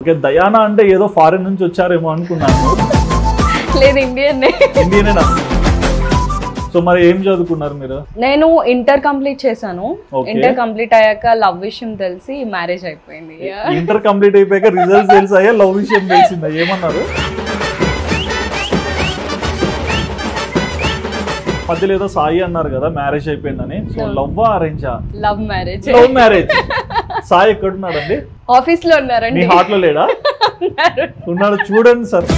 ఇక దయానా అంటే ఏదో ఫారెన్ నుంచి వచ్చారేమో అనుకున్నాను లేదు ఇండియన్ ఇండియనేనా సో మరి ఏం చదువుకున్నారు మీరు నేను ఇంటర్ కంప్లీట్ చేశాను Okay. ఇంటర్ కంప్లీట్ అయ్యాక లవ్ విషయం తెలిసి మ్యారేజ్ అయిపోయింది ఇంటర్ కంప్లీట్ అయిపోయాక రిజల్ట్స్ తెలిసాయా లవ్ విషయం తెలిసిందా ఏమన్నారు మధ్యలో ఏదో సాయి అన్నారు కదా మ్యారేజ్ అయిపోయిందని సో లవ్ అరేంజా love marriage love marriage Sai ఎక్కడున్నాడండి ఆఫీస్ లో మీ ఉన్నారండి హార్ట్ లో లేడా ఉన్నాడు చూడండి సార్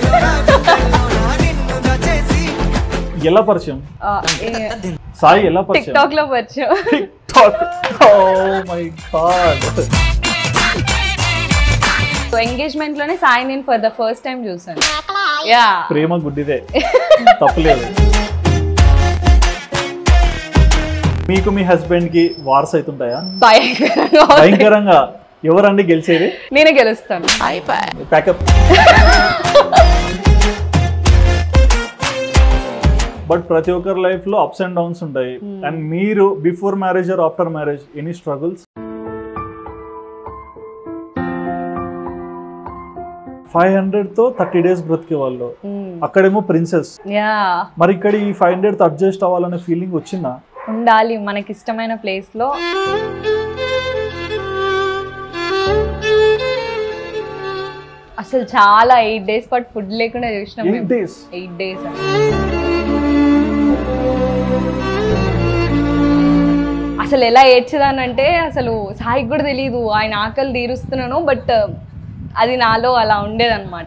ఎలా పరిచయం సాయి ఎలా టిక్ పరిచయం టాక్ లో పరిచయం TikTok oh my god engagement లోనే సాయి నేను ఫర్ ద ఫస్ట్ టైం చూసాను యా ప్రేమ గుడ్డిదే తప్పులేదు మీకు మీ హస్బెండ్ కి వార్స్ అవుతుంటాయా భయంకరంగా ఉంది. భయంకరంగా ఎవరండి గెలిచేది నేనే గెలుస్తాను ప్యాకప్ బట్ ప్రతి ఒక్కరి లైఫ్ లో అప్స్ అండ్ డౌన్స్ ఉంటాయి అండ్ మీరు before marriage or after marriage any struggles five hundred తో థర్టీ డేస్ బ్రతికే వాళ్ళు అక్కడేమో ప్రిన్సెస్ యా మరి ఇక్కడ ఈ ఫైవ్ హండ్రెడ్ తో అడ్జస్ట్ అవ్వాలనే ఫీలింగ్ వచ్చిందా ఉండాలి మనకి ఇష్టమైన ప్లేస్ లో అసలు చాలా ఎయిట్ డేస్ పాటు ఫుడ్ లేకుండా చూసినాం ఎయిట్ మేము డేస్ ఎయిట్ డేస్ అసలు ఎలా ఏడ్చేదానంటే అసలు సాయికి కూడా తెలియదు ఆయన ఆకలి తీరుస్తున్నాను బట్ అది నాలో అలా ఉండేదన్నమాట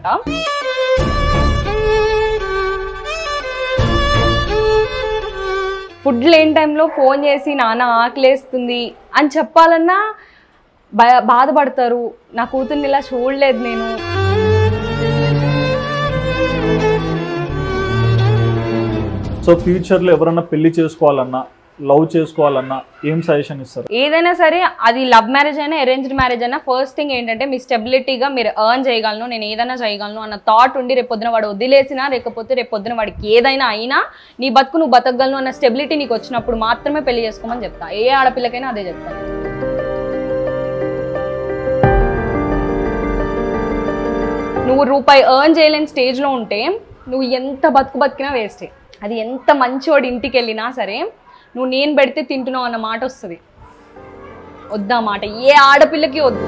ఫుడ్ లేని టైంలో ఫోన్ చేసి నాన్న ఆకలేస్తుంది అని చెప్పాలన్నా భయ బాధపడతారు నా కూతుర్ని ఇలా చూడలేదు నేను సో ఫ్యూచర్ లో ఎవరన్నా పెళ్లి చేసుకోవాలన్నా లవ్ చేసుకోవాలన్నా ఏం సజెషన్ ఇస్తారు ఏదైనా సరే అది లవ్ మ్యారేజ్ అయినా అరేంజ్డ్ మ్యారేజ్ అయినా ఫస్ట్ థింగ్ ఏంటంటే మీ స్టెబిలిటీగా మీరు ఎర్న్ చేయగలను నేను ఏదైనా చేయగలను అన్న థాట్ ఉండి రేపు పొద్దున వాడు వదిలేసినా లేకపోతే రేపు పొద్దున వాడికి ఏదైనా అయినా నీ బతుకు నువ్వు బతకగలను అన్న స్టెబిలిటీ నీకు వచ్చినప్పుడు మాత్రమే పెళ్లి చేసుకోమని చెప్తా ఏ ఆడపిల్లకైనా అదే చెప్తాను నువ్వు రూపాయి ఎర్న్ చేయలేని స్టేజ్లో ఉంటే నువ్వు ఎంత బతుకు బతికినా వేస్టే అది ఎంత మంచివాడు ఇంటికి వెళ్ళినా సరే నువ్వు నేను పెడితే తింటున్నావు అన్న మాట వస్తుంది వద్దా మాట ఏ ఆడపిల్లకి వద్దు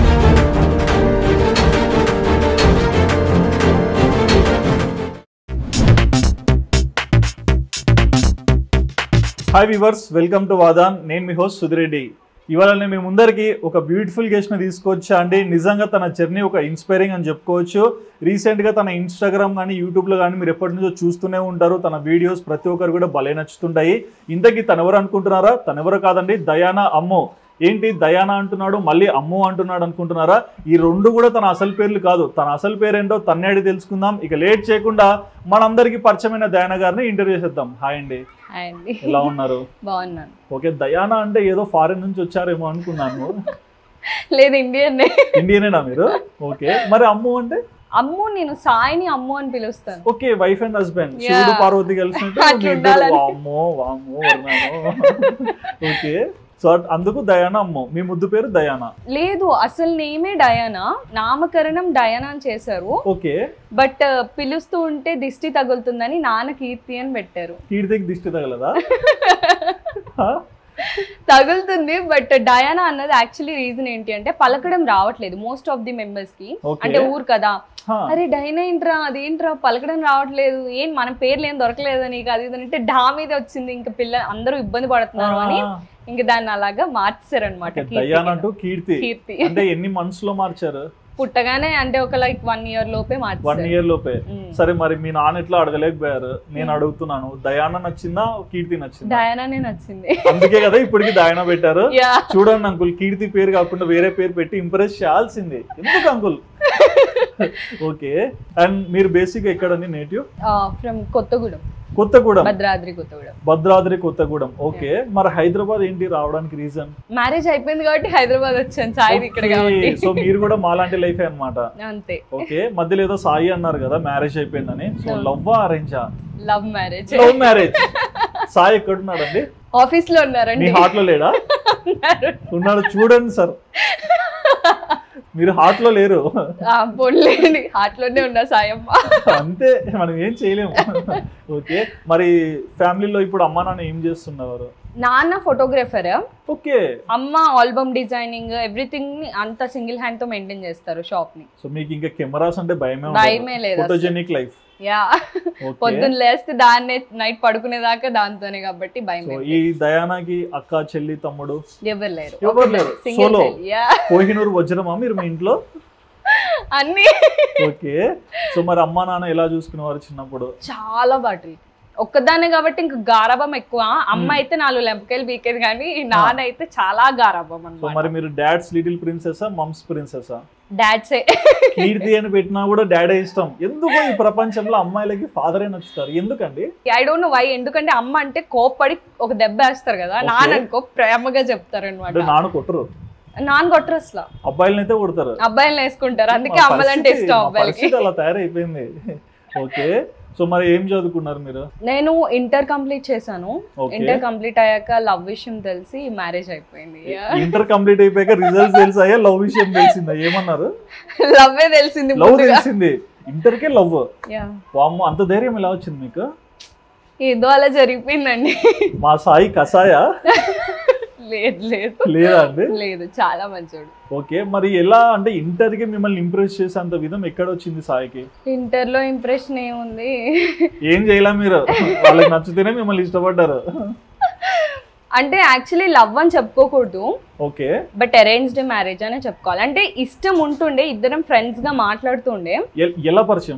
హాయ్ వివర్స్ వెల్కమ్ టు వాదాన్ నేను మీ హోస్ట్ సుధిరెడ్డి ఇవాళ నేను మీ ముందరికి ఒక బ్యూటిఫుల్ గెస్ట్ని తీసుకొచ్చా అండి నిజంగా తన జర్నీ ఒక ఇన్స్పైరింగ్ అని చెప్పుకోవచ్చు రీసెంట్గా తన ఇన్స్టాగ్రామ్ కానీ యూట్యూబ్లో కానీ మీరు ఎప్పటి నుంచో చూస్తూనే ఉంటారు తన వీడియోస్ ప్రతి ఒక్కరు కూడా భలే నచ్చుతుంటాయి ఇంతకీ తనెవరు అనుకుంటున్నారా తనెవరు కాదండి దయానా అమ్మో ఏంటి దయానా అంటున్నాడు మళ్ళీ అమ్ము అంటున్నాడు అనుకుంటున్నారా ఈ రెండు కూడా తన అసలు పేర్లు కాదు తన అసలు పేరేంటో తన్నేడి తెలుసుకుందాం ఇక లేట్ చేయకుండా మనందరికీ పరిచయమైన దయానా గారిని ఇంటర్వ్యూ చేద్దాం హాయ్ అండి హాయ్ అండి ఎలా ఉన్నారు బాగున్నాను ఓకే దయానా అంటే ఏదో ఫారెన్ నుంచి వచ్చారేమో అనుకున్నాను లేదు ఇండియన్ ఇండియనేనా మీరు ఓకే మరి అమ్ము అంటే అమ్ము నేను సాయిని అమ్ము అని పిలుస్తాను okay wife and husband Yeah. శివుడు పార్వతి కలిసినట్టు మీ ఇద్దరు అట్లుండాలని. వామ్మో వామ్మో వర్ణాను ఓకే సో అందుకు దయానా అమ్ము మీ ముద్దు పేరు దయానా లేదు అసలు నేమే డయానా నామకరణం డయానా అని చేశారు ఓకే బట్ పిలుస్తూ ఉంటే దిష్టి తగులుతుందని నాన్న కీర్తి అని పెట్టారు కీర్తికి దిష్టి తగలదా తగులుతుంది బట్ డయానా అన్నది యాక్చువల్లీ రీజన్ ఏంటి అంటే పలకడం రావట్లేదు మోస్ట్ ఆఫ్ ది మెంబర్స్ కి Okay. అంటే ఊరు కదా హా. అరే డైనా ఏంట్రా అదేంట్రా పలకడం రావట్లేదు ఏం మన పేర్లు ఏం దొరకలేదు నీకు అది ఇది అంటే డా మీద వచ్చింది ఇంకా పిల్ల అందరూ ఇబ్బంది పడుతున్నారు అని ఆ, ఇంక దాన్ని అలాగా మార్చారు అనమాట ఓకే, దయానా అంటూ కీర్తి కీర్తి అంటే ఎన్ని మంత్స్ లో మార్చారు పుట్టగానే అంటే ఒక లైక్ వన్ ఇయర్ లోపే వన్ మార్చారు ఇయర్ లోపే మ్మ్. సరే మరి మీ నాన్న ఎట్లా అడగలేకపోయారు నేను అడుగుతున్నాను దయానా నచ్చిందా కీర్తి నచ్చిందా డయానానే నచ్చింది అందుకే కదా ఇప్పటికి దయానా పెట్టారు యా చూడండి అంకుల్ కీర్తి పేరు కాకుండా వేరే పేరు పెట్టి ఇంప్రెస్ చేయాల్సిందే ఎందుకు అంకుల్ ఓకే అండ్ మీరు బేసిక్ ఎక్కడండి native from Kothagudem Kothagudem Bhadradri Kothagudem Bhadradri Kothagudem okay మరి హైదరాబాద్ ఏంటి రావడానికి రీజన్ మ్యారేజ్ అయిపోయింది కాబట్టి హైదరాబాద్ వచ్చాను సాయి ఇక్కడ కాబట్టి సో మీరు కూడా మాలాంటి లైఫ్ అన్నమాట అంతే ఓకే మధ్యలో ఏదో సాయి అన్నారు కదా మ్యారేజ్ అయిపోయిందని సో లవ్ అరేంజా love marriage love marriage Sai ఎక్కడున్నాడండి ఆఫీస్ లో మీ ఉన్నారండి హార్ట్ లో లేడా ఉన్నాడు చూడండి సార్ మీరు హార్ట్ లో లేరు పొల్లేండి హార్ట్లోనే ఉన్న సాయమ్మ అంతే మనం ఏం చేయలేము ఓకే మరి ఫ్యామిలీలో ఇప్పుడు అమ్మా నాన్న ఏం చేస్తున్నారు నాన్న ఫోటోగ్రఫర్ ఓకే అమ్మ ఆల్బమ్ డిజైనింగ్ ఎవ్రీథింగ్ అంతా సింగిల్ హ్యాండ్ తో మెయింటైన్ చేస్తారు షాప్ ని సో మీకు ఇంకా కెమెరాస్ అంటే భయమే భయమే లేదు అసలు. ఫోటోజెనిక్ లైఫ్ యా ఓకే పొద్దున్న లేస్తే దాన్నే నైట్ పడుకునేదాకా దాంతోనే కాబట్టి భయం సో లేదు. ఈ దయానాకి అక్క చెల్లి తమ్ముడు ఎవరు లేరు ఎవరు లేరు సింగిల్ సోలో యా కోహినూరు వజ్రమా మీరు మీ ఇంట్లో అన్ని ఓకే సో మరి అమ్మా నాన్న ఎలా చూసుకునేవారు చిన్నప్పుడు చాలా బాటరీ ఒక్కదాన్నే కాబట్టి ఇంక గారాబం ఎక్కువ అమ్మ అయితే నాలుగు లెంపకాయలు బీకేది కానీ నాన్న అయితే చాలా గారాబం సో అనమాట మరి మీరు డాడ్స్ లిటిల్ ప్రిన్సెసా మమ్స్ ప్రిన్సెసా డాడ్సే కీర్తి అని పెట్టినా కూడా డాడే ఇష్టం ఎందుకు ఈ ప్రపంచంలో అమ్మాయిలకి ఫాదరే నచ్చుతారు ఎందుకండి ఐ డోంట్ నో వై ఎందుకంటే అమ్మ అంటే కోప్పడి ఒక దెబ్బ వేస్తారు కదా Okay. నాన్న అనుకో ప్రేమగా చెప్తారు అంటే అనమాట నాన్న కొట్టరు నాన్న కొట్టరు అసలు అబ్బాయిలని అయితే కొడతారు అబ్బాయిలు వేసుకుంటారు అందుకే మా అమ్మలంటే పరిస్థితి- ఇష్టం మా అబ్బాయిలకి పరిస్థితి అలా తయారైపోయింది ఓకే సో మరి ఏం చదువుకున్నారు మీరు నేను ఇంటర్ కంప్లీట్ చేశాను ఓకే ఇంటర్ కంప్లీట్ అయ్యాక లవ్ విషయం తెలిసి మ్యారేజ్ అయిపోయింది ఇంటర్ కంప్లీట్ అయిపోయాక రిజల్ట్స్ తెలిసాయా లవ్ విషయం తెలిసిందా ఏమన్నారు లవ్వే తెలిసింది లవ్ ముందుగా తెలిసింది ఇంటర్కే లవ్ Yeah. వామ్మో అంత ధైర్యం ఎలా వచ్చింది మీకు ఏదో అలా జరిగిపోయిందండి మా సాయి కషాయ లేదు లేదు లేదా అండి లేదు చాలా మంచోడు ఓకే మరి ఎలా అంటే ఇంటర్కి మిమ్మల్ని ఇంప్రెస్ చేసేంత విధం ఎక్కడ వచ్చింది సాయికి ఇంటర్ లో ఇంప్రెషన్ ఏముంది ఏం చేయలే మీరు వాళ్ళకి నచ్చితేనే మిమ్మల్ని ఇష్టపడ్డారు అంటే యాక్చువల్లీ లవ్ అని చెప్పుకోకూడదు ఓకే బట్ అరేంజ్డ్ మ్యారేజ్ అనే చెప్పుకోవాలి అంటే ఇష్టం ఉంటుండే ఇద్దరం ఫ్రెండ్స్ గా మాట్లాడుతుండే ఎ- ఎలా పరిచయం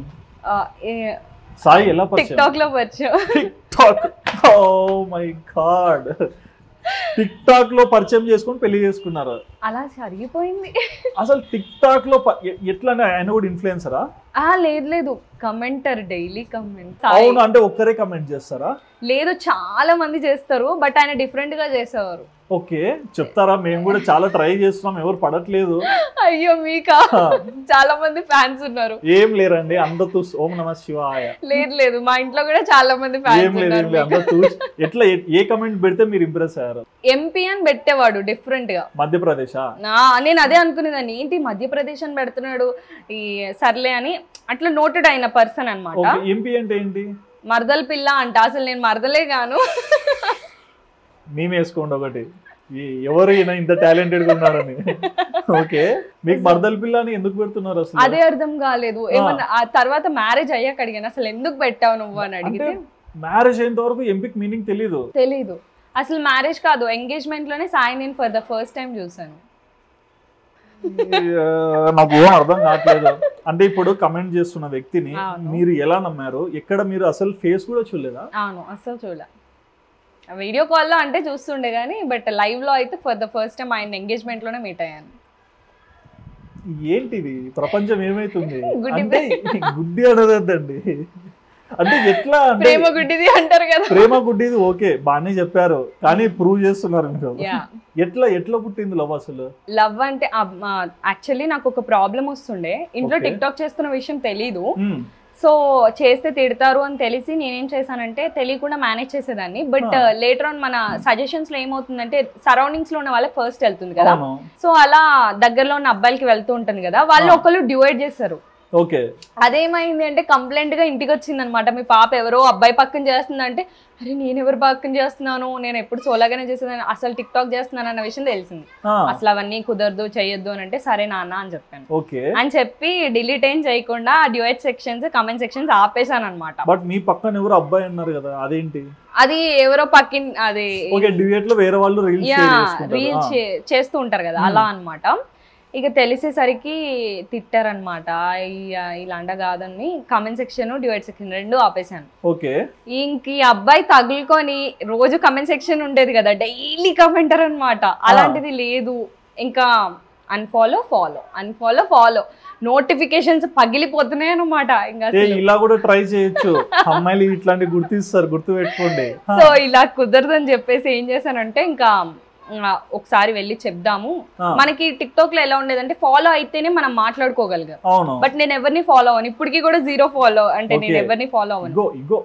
సాయి ఎలా టిక్ పరిచయం టాక్ లో పరిచయం TikTok oh my god TikTok లో పరిచయం చేసుకొని పెళ్లి చేసుకున్నారు అలా జరిగిపోయింది అసలు టిక్ టాక్ లో ప- ఎ- ఎట్లా అంటే ఆయన కూడా ఇన్ఫ్లుయెన్సరా ఆ లేదు లేదు కమెంటర్ డైలీ కమెంట్ అవును అంటే ఒక్కరే కమెంట్ చేస్తారా లేదు చాలా మంది చేస్తారు బట్ ఆయన డిఫరెంట్ గా చేసేవారు ఓకే చెప్తారా మేము కూడా చాలా ట్రై చేస్తున్నాం ఎవరు పడట్లేదు అయ్యో మీకా చాలా మంది ఫ్యాన్స్ ఉన్నారు ఏం లేరండి అందరూ ఓం నమ శివాయ లేదు లేదు మా ఇంట్లో కూడా చాలా మంది ఏం ఫ్యాన్స్ లేదు ఏం లేదు ఉన్నారు అందరూ ఎట్లా ఏ- ఏ కమెంట్ పెడితే మీరు ఇంప్రెస్ అయ్యారు ఎంపీ అని పెట్టేవాడు డిఫరెంట్ గా మధ్యప్రదేశా నా నేను అదే అనుకునేదాన్ని ఏంటి మధ్యప్రదేశ్ అని పెడుతున్నాడు ఈ సర్లే అని అట్లా నోటెడ్ అయిన పర్సన్ అన్నమాట ఓకే ఎంపీ అంటే ఏంటి మరదల పిల్ల అంట అసలు నేను మరదలే గాను మేము వేసుకోండి ఒకటి ఈ- ఎవరు ఈయన ఇంత టాలెంటెడ్ గా ఉన్నారని ఓకే మీకు మర్దల పిల్ల అని ఎందుకు పెడుతున్నారు అసలు అదే అర్థం కాలేదు ఏమన్నా ఆ తర్వాత మ్యారేజ్ అయ్యాక అడిగాను అసలు ఎందుకు పెట్టావు నువ్వు అని అడిగితే మ్యారేజ్ అయ్యేంత వరకు ఎంపీకి మీనింగ్ తెలీదు తెలీదు అసలు మ్యారేజ్ కాదు ఎంగేజ్మెంట్ లోనే సాయి నేను ఫర్ ద ఫస్ట్ టైం చూసాను ఆ, నాకు ఏం అర్థం కావట్లేదు అంటే ఇప్పుడు కమెంట్ చేస్తున్న వ్యక్తిని అవును. మీరు ఎలా నమ్మారు ఎక్కడ మీరు అసలు ఫేస్ కూడా చూడలేదా అవును అసలు చూడలే వీడియో కాల్లో అంటే చూస్తుండే కానీ బట్ లైవ్ లో అయితే ఫర్ ద ఫస్ట్ టైం ఆయన ఎంగేజ్మెంట్ లోనే మీట్ అయ్యాను ఏంటిది ప్రపంచం ఏమైతుంది గుడ్డి అంటే గుడ్డి అనదండి అంటే ఎట్లా అంటే ప్రేమ గుడ్డిది అంటారు కదా ప్రేమ గుడ్డిది ఓకే బాగానే చెప్పారు కానీ ప్రూవ్ చేస్తున్నారు మీరు యా ఎట్లా ఎట్లా పుట్టింది లవ్ అసలు లవ్ అంటే యాక్చువల్లీ నాకు ఒక ప్రాబ్లం వస్తుండే ఇంట్లో Okay. టిక్ టాక్ చేస్తున్న విషయం తెలీదు మ్మ్. సో చేస్తే తిడతారు అని తెలిసి నేనేం చేశానంటే తెలియకుండా మేనేజ్ చేసేదాన్ని బట్ Ah. లేటర్ ఆన్ మన సజెషన్స్ లో ఏమవుతుందంటే సరౌండింగ్స్ లో ఉన్న వాళ్ళకి ఫస్ట్ వెళ్తుంది కదా అవును సో అలా దగ్గరలో ఉన్న అబ్బాయిలకి వెళ్తూ ఉంటుంది కదా వాళ్ళు Ah. ఒకళ్ళు డివైడ్ చేస్తారు ఓకే అదేమైంది అంటే కంప్లైంట్ గా ఇంటికి వచ్చింది అనమాట మీ పాప ఎవరో అబ్బాయి పక్కన చేస్తుందంటే అరే నేను ఎవరు పక్కన చేస్తున్నాను నేను ఎప్పుడు సోలాగానే చేసేదాన్ని అసలు టిక్ టాక్ చేస్తున్నాను అన్న విషయం తెలిసింది ఆ, అసలు అవన్నీ కుదరదు చేయొద్దు అని అంటే సరే నాన్న అని చెప్పాను ఓకే అని చెప్పి డిలీట్ ఏం చేయకుండా డ్యూయట్ సెక్షన్స్ కమెంట్ సెక్షన్స్ ఆపేశాను అనమాట బట్ మీ పక్కన ఎవరు అబ్బాయి అన్నారు కదా అదేంటి అది ఎవరో పక్కిన్ అది ఓకే డ్యూయట్ లో వేరే వాళ్ళు రీల్స్ యా చేసుకుంటారు రీల్ ఆ, చేస్తూ ఉంటారు కదా Hmm. అలా అన్నమాట ఇక తెలిసేసరికి తిట్టారనమాట ఇలాంట కాదని కమెంట్ సెక్షన్ డివైడ్ సెక్షన్ రెండు ఆపేశాను ఓకే ఇంక ఈ అబ్బాయి తగులుకొని రోజు కమెంట్ సెక్షన్ ఉండేది కదా డైలీ కమెంటర్ అన్నమాట అలాంటిది లేదు ఇంకా unfollow follow unfollow follow notifications పగిలిపోతున్నాయి అనమాట ఇంకా ఏ అసలు ఇలా కూడా ట్రై చేయొచ్చు అమ్మాయిలు ఇట్లాంటి గుర్తిస్తారు గుర్తు పెట్టుకోండి ఆ, సో ఇలా కుదరదని చెప్పేసి ఏం చేశానంటే ఇంకా ఆ, ఒకసారి వెళ్ళి చెప్దాము ఆ, మనకి టిక్ టాక్ లో ఎలా ఉండేదంటే ఫాలో అయితేనే మనం మాట్లాడుకోగలిగాం అవును బట్ నేను ఎవరిని ఫాలో అవ్వను ఇప్పటికీ కూడా జీరో ఫాలో అంటే నేను Okay. ఎవరిని ఫాలో అవ్వను ఇగో ఇగో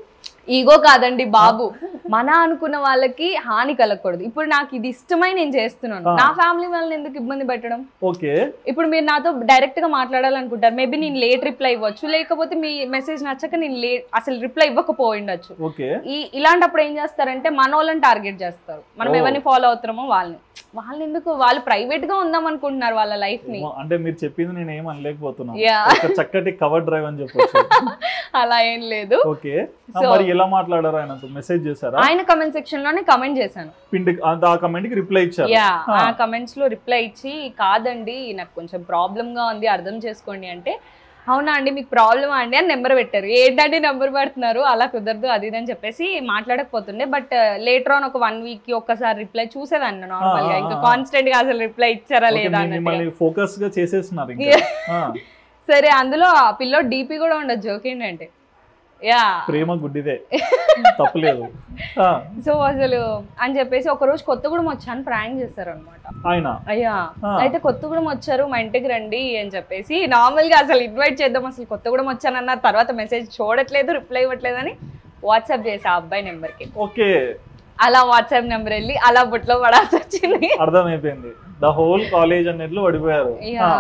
ఈగో కాదండి బాబు మన అనుకున్న వాళ్ళకి హాని కలగకూడదు ఇప్పుడు నాకు ఇది ఇష్టమై నేను చేస్తున్నాను ఆ. నా ఫ్యామిలీ వాళ్ళని ఎందుకు ఇబ్బంది పెట్టడం ఓకే ఇప్పుడు మీరు నాతో డైరెక్ట్ గా మాట్లాడాలనుకుంటారు మేబీ నేను లేట్ రిప్లై ఇవ్వచ్చు లేకపోతే మీ మెసేజ్ నచ్చక నేను లేట్ అసలు రిప్లై ఇవ్వకపోయిండొచ్చు ఓకే ఈ ఇలాంటప్పుడు ఏం చేస్తారంటే మన వాళ్ళని టార్గెట్ చేస్తారు మనం ఓ. ఎవరిని ఫాలో అవుతామో వాళ్ళని వాళ్ళని ఎందుకు వాళ్ళు ప్రైవేట్ గా ఉందాం అనుకుంటున్నారు వాళ్ళ లైఫ్ ని అంటే మీరు చెప్పింది నేను ఏం అనలేకపోతున్నా Yeah. ఒక చక్కటి కవర్ డ్రైవ్ అని చెప్పొచ్చు అలా ఏం లేదు ఓకే ఆ, So- మరి ఎలా మాట్లాడారు ఆయనతో మెసేజ్ చేశారా ఆయన కమెంట్ సెక్షన్ లోనే కమెంట్ చేశాను పిండి ఆ కమెంట్ కి రిప్లై ఇచ్చారు యా ఆ. ఆ కమెంట్స్ లో రిప్లై ఇచ్చి కాదండి నాకు కొంచెం ప్రాబ్లం గా ఉంది అర్థం చేసుకోండి అంటే అవునా అండి మీకు ప్రాబ్లమ్ అండి అని నెంబర్ పెట్టారు ఏంటంటే నెంబర్ పెడుతున్నారు అలా కుదరదు అది ఇది అని చెప్పేసి మాట్లాడకపోతుండే బట్ లేటర్ ఆన్ ఒక వన్ వీక్ కి ఒక్కసారి రిప్లై చూసేదాన్ని నార్మల్ గా ఆ, ఇంకా ఆ. కాన్స్టెంట్ గా అసలు రిప్లై ఇచ్చారా ఓకే, లేదా మీ- అన్నట్టు మిమ్మల్ని ఫోకస్ గా చేసేస్తున్నారు ఇంకా Yeah. ఆ, సరే అందులో ఆ పిల్లో డీపీ కూడా ఉండదు జోక్ ఏంటంటే యా ప్రేమ గుడ్డిదే తప్పులేదు ఆ, సో అసలు అని చెప్పేసి ఒక రోజు కొత్తగూడెం వచ్చాను ప్రాంక్ చేశారు అనమాట ఆయన అయ్యా ఆ. అయితే కొత్తగూడెం వచ్చారు మా ఇంటికి రండి అని చెప్పేసి నార్మల్ గా అసలు ఇన్వైట్ చేద్దాం అసలు కొత్తగూడెం వచ్చానన్నారు తర్వాత మెసేజ్ చూడట్లేదు రిప్లై ఇవ్వట్లేదు అని వాట్సాప్ చేసా ఆ అబ్బాయి నెంబర్ కి ఓకే అలా వాట్సాప్ నెంబర్ వెళ్ళి అలా బుట్లో పడాల్సి వచ్చింది అర్థమైపోయింది ద హోల్ కాలేజ్ అన్నట్లు పడిపోయారు యా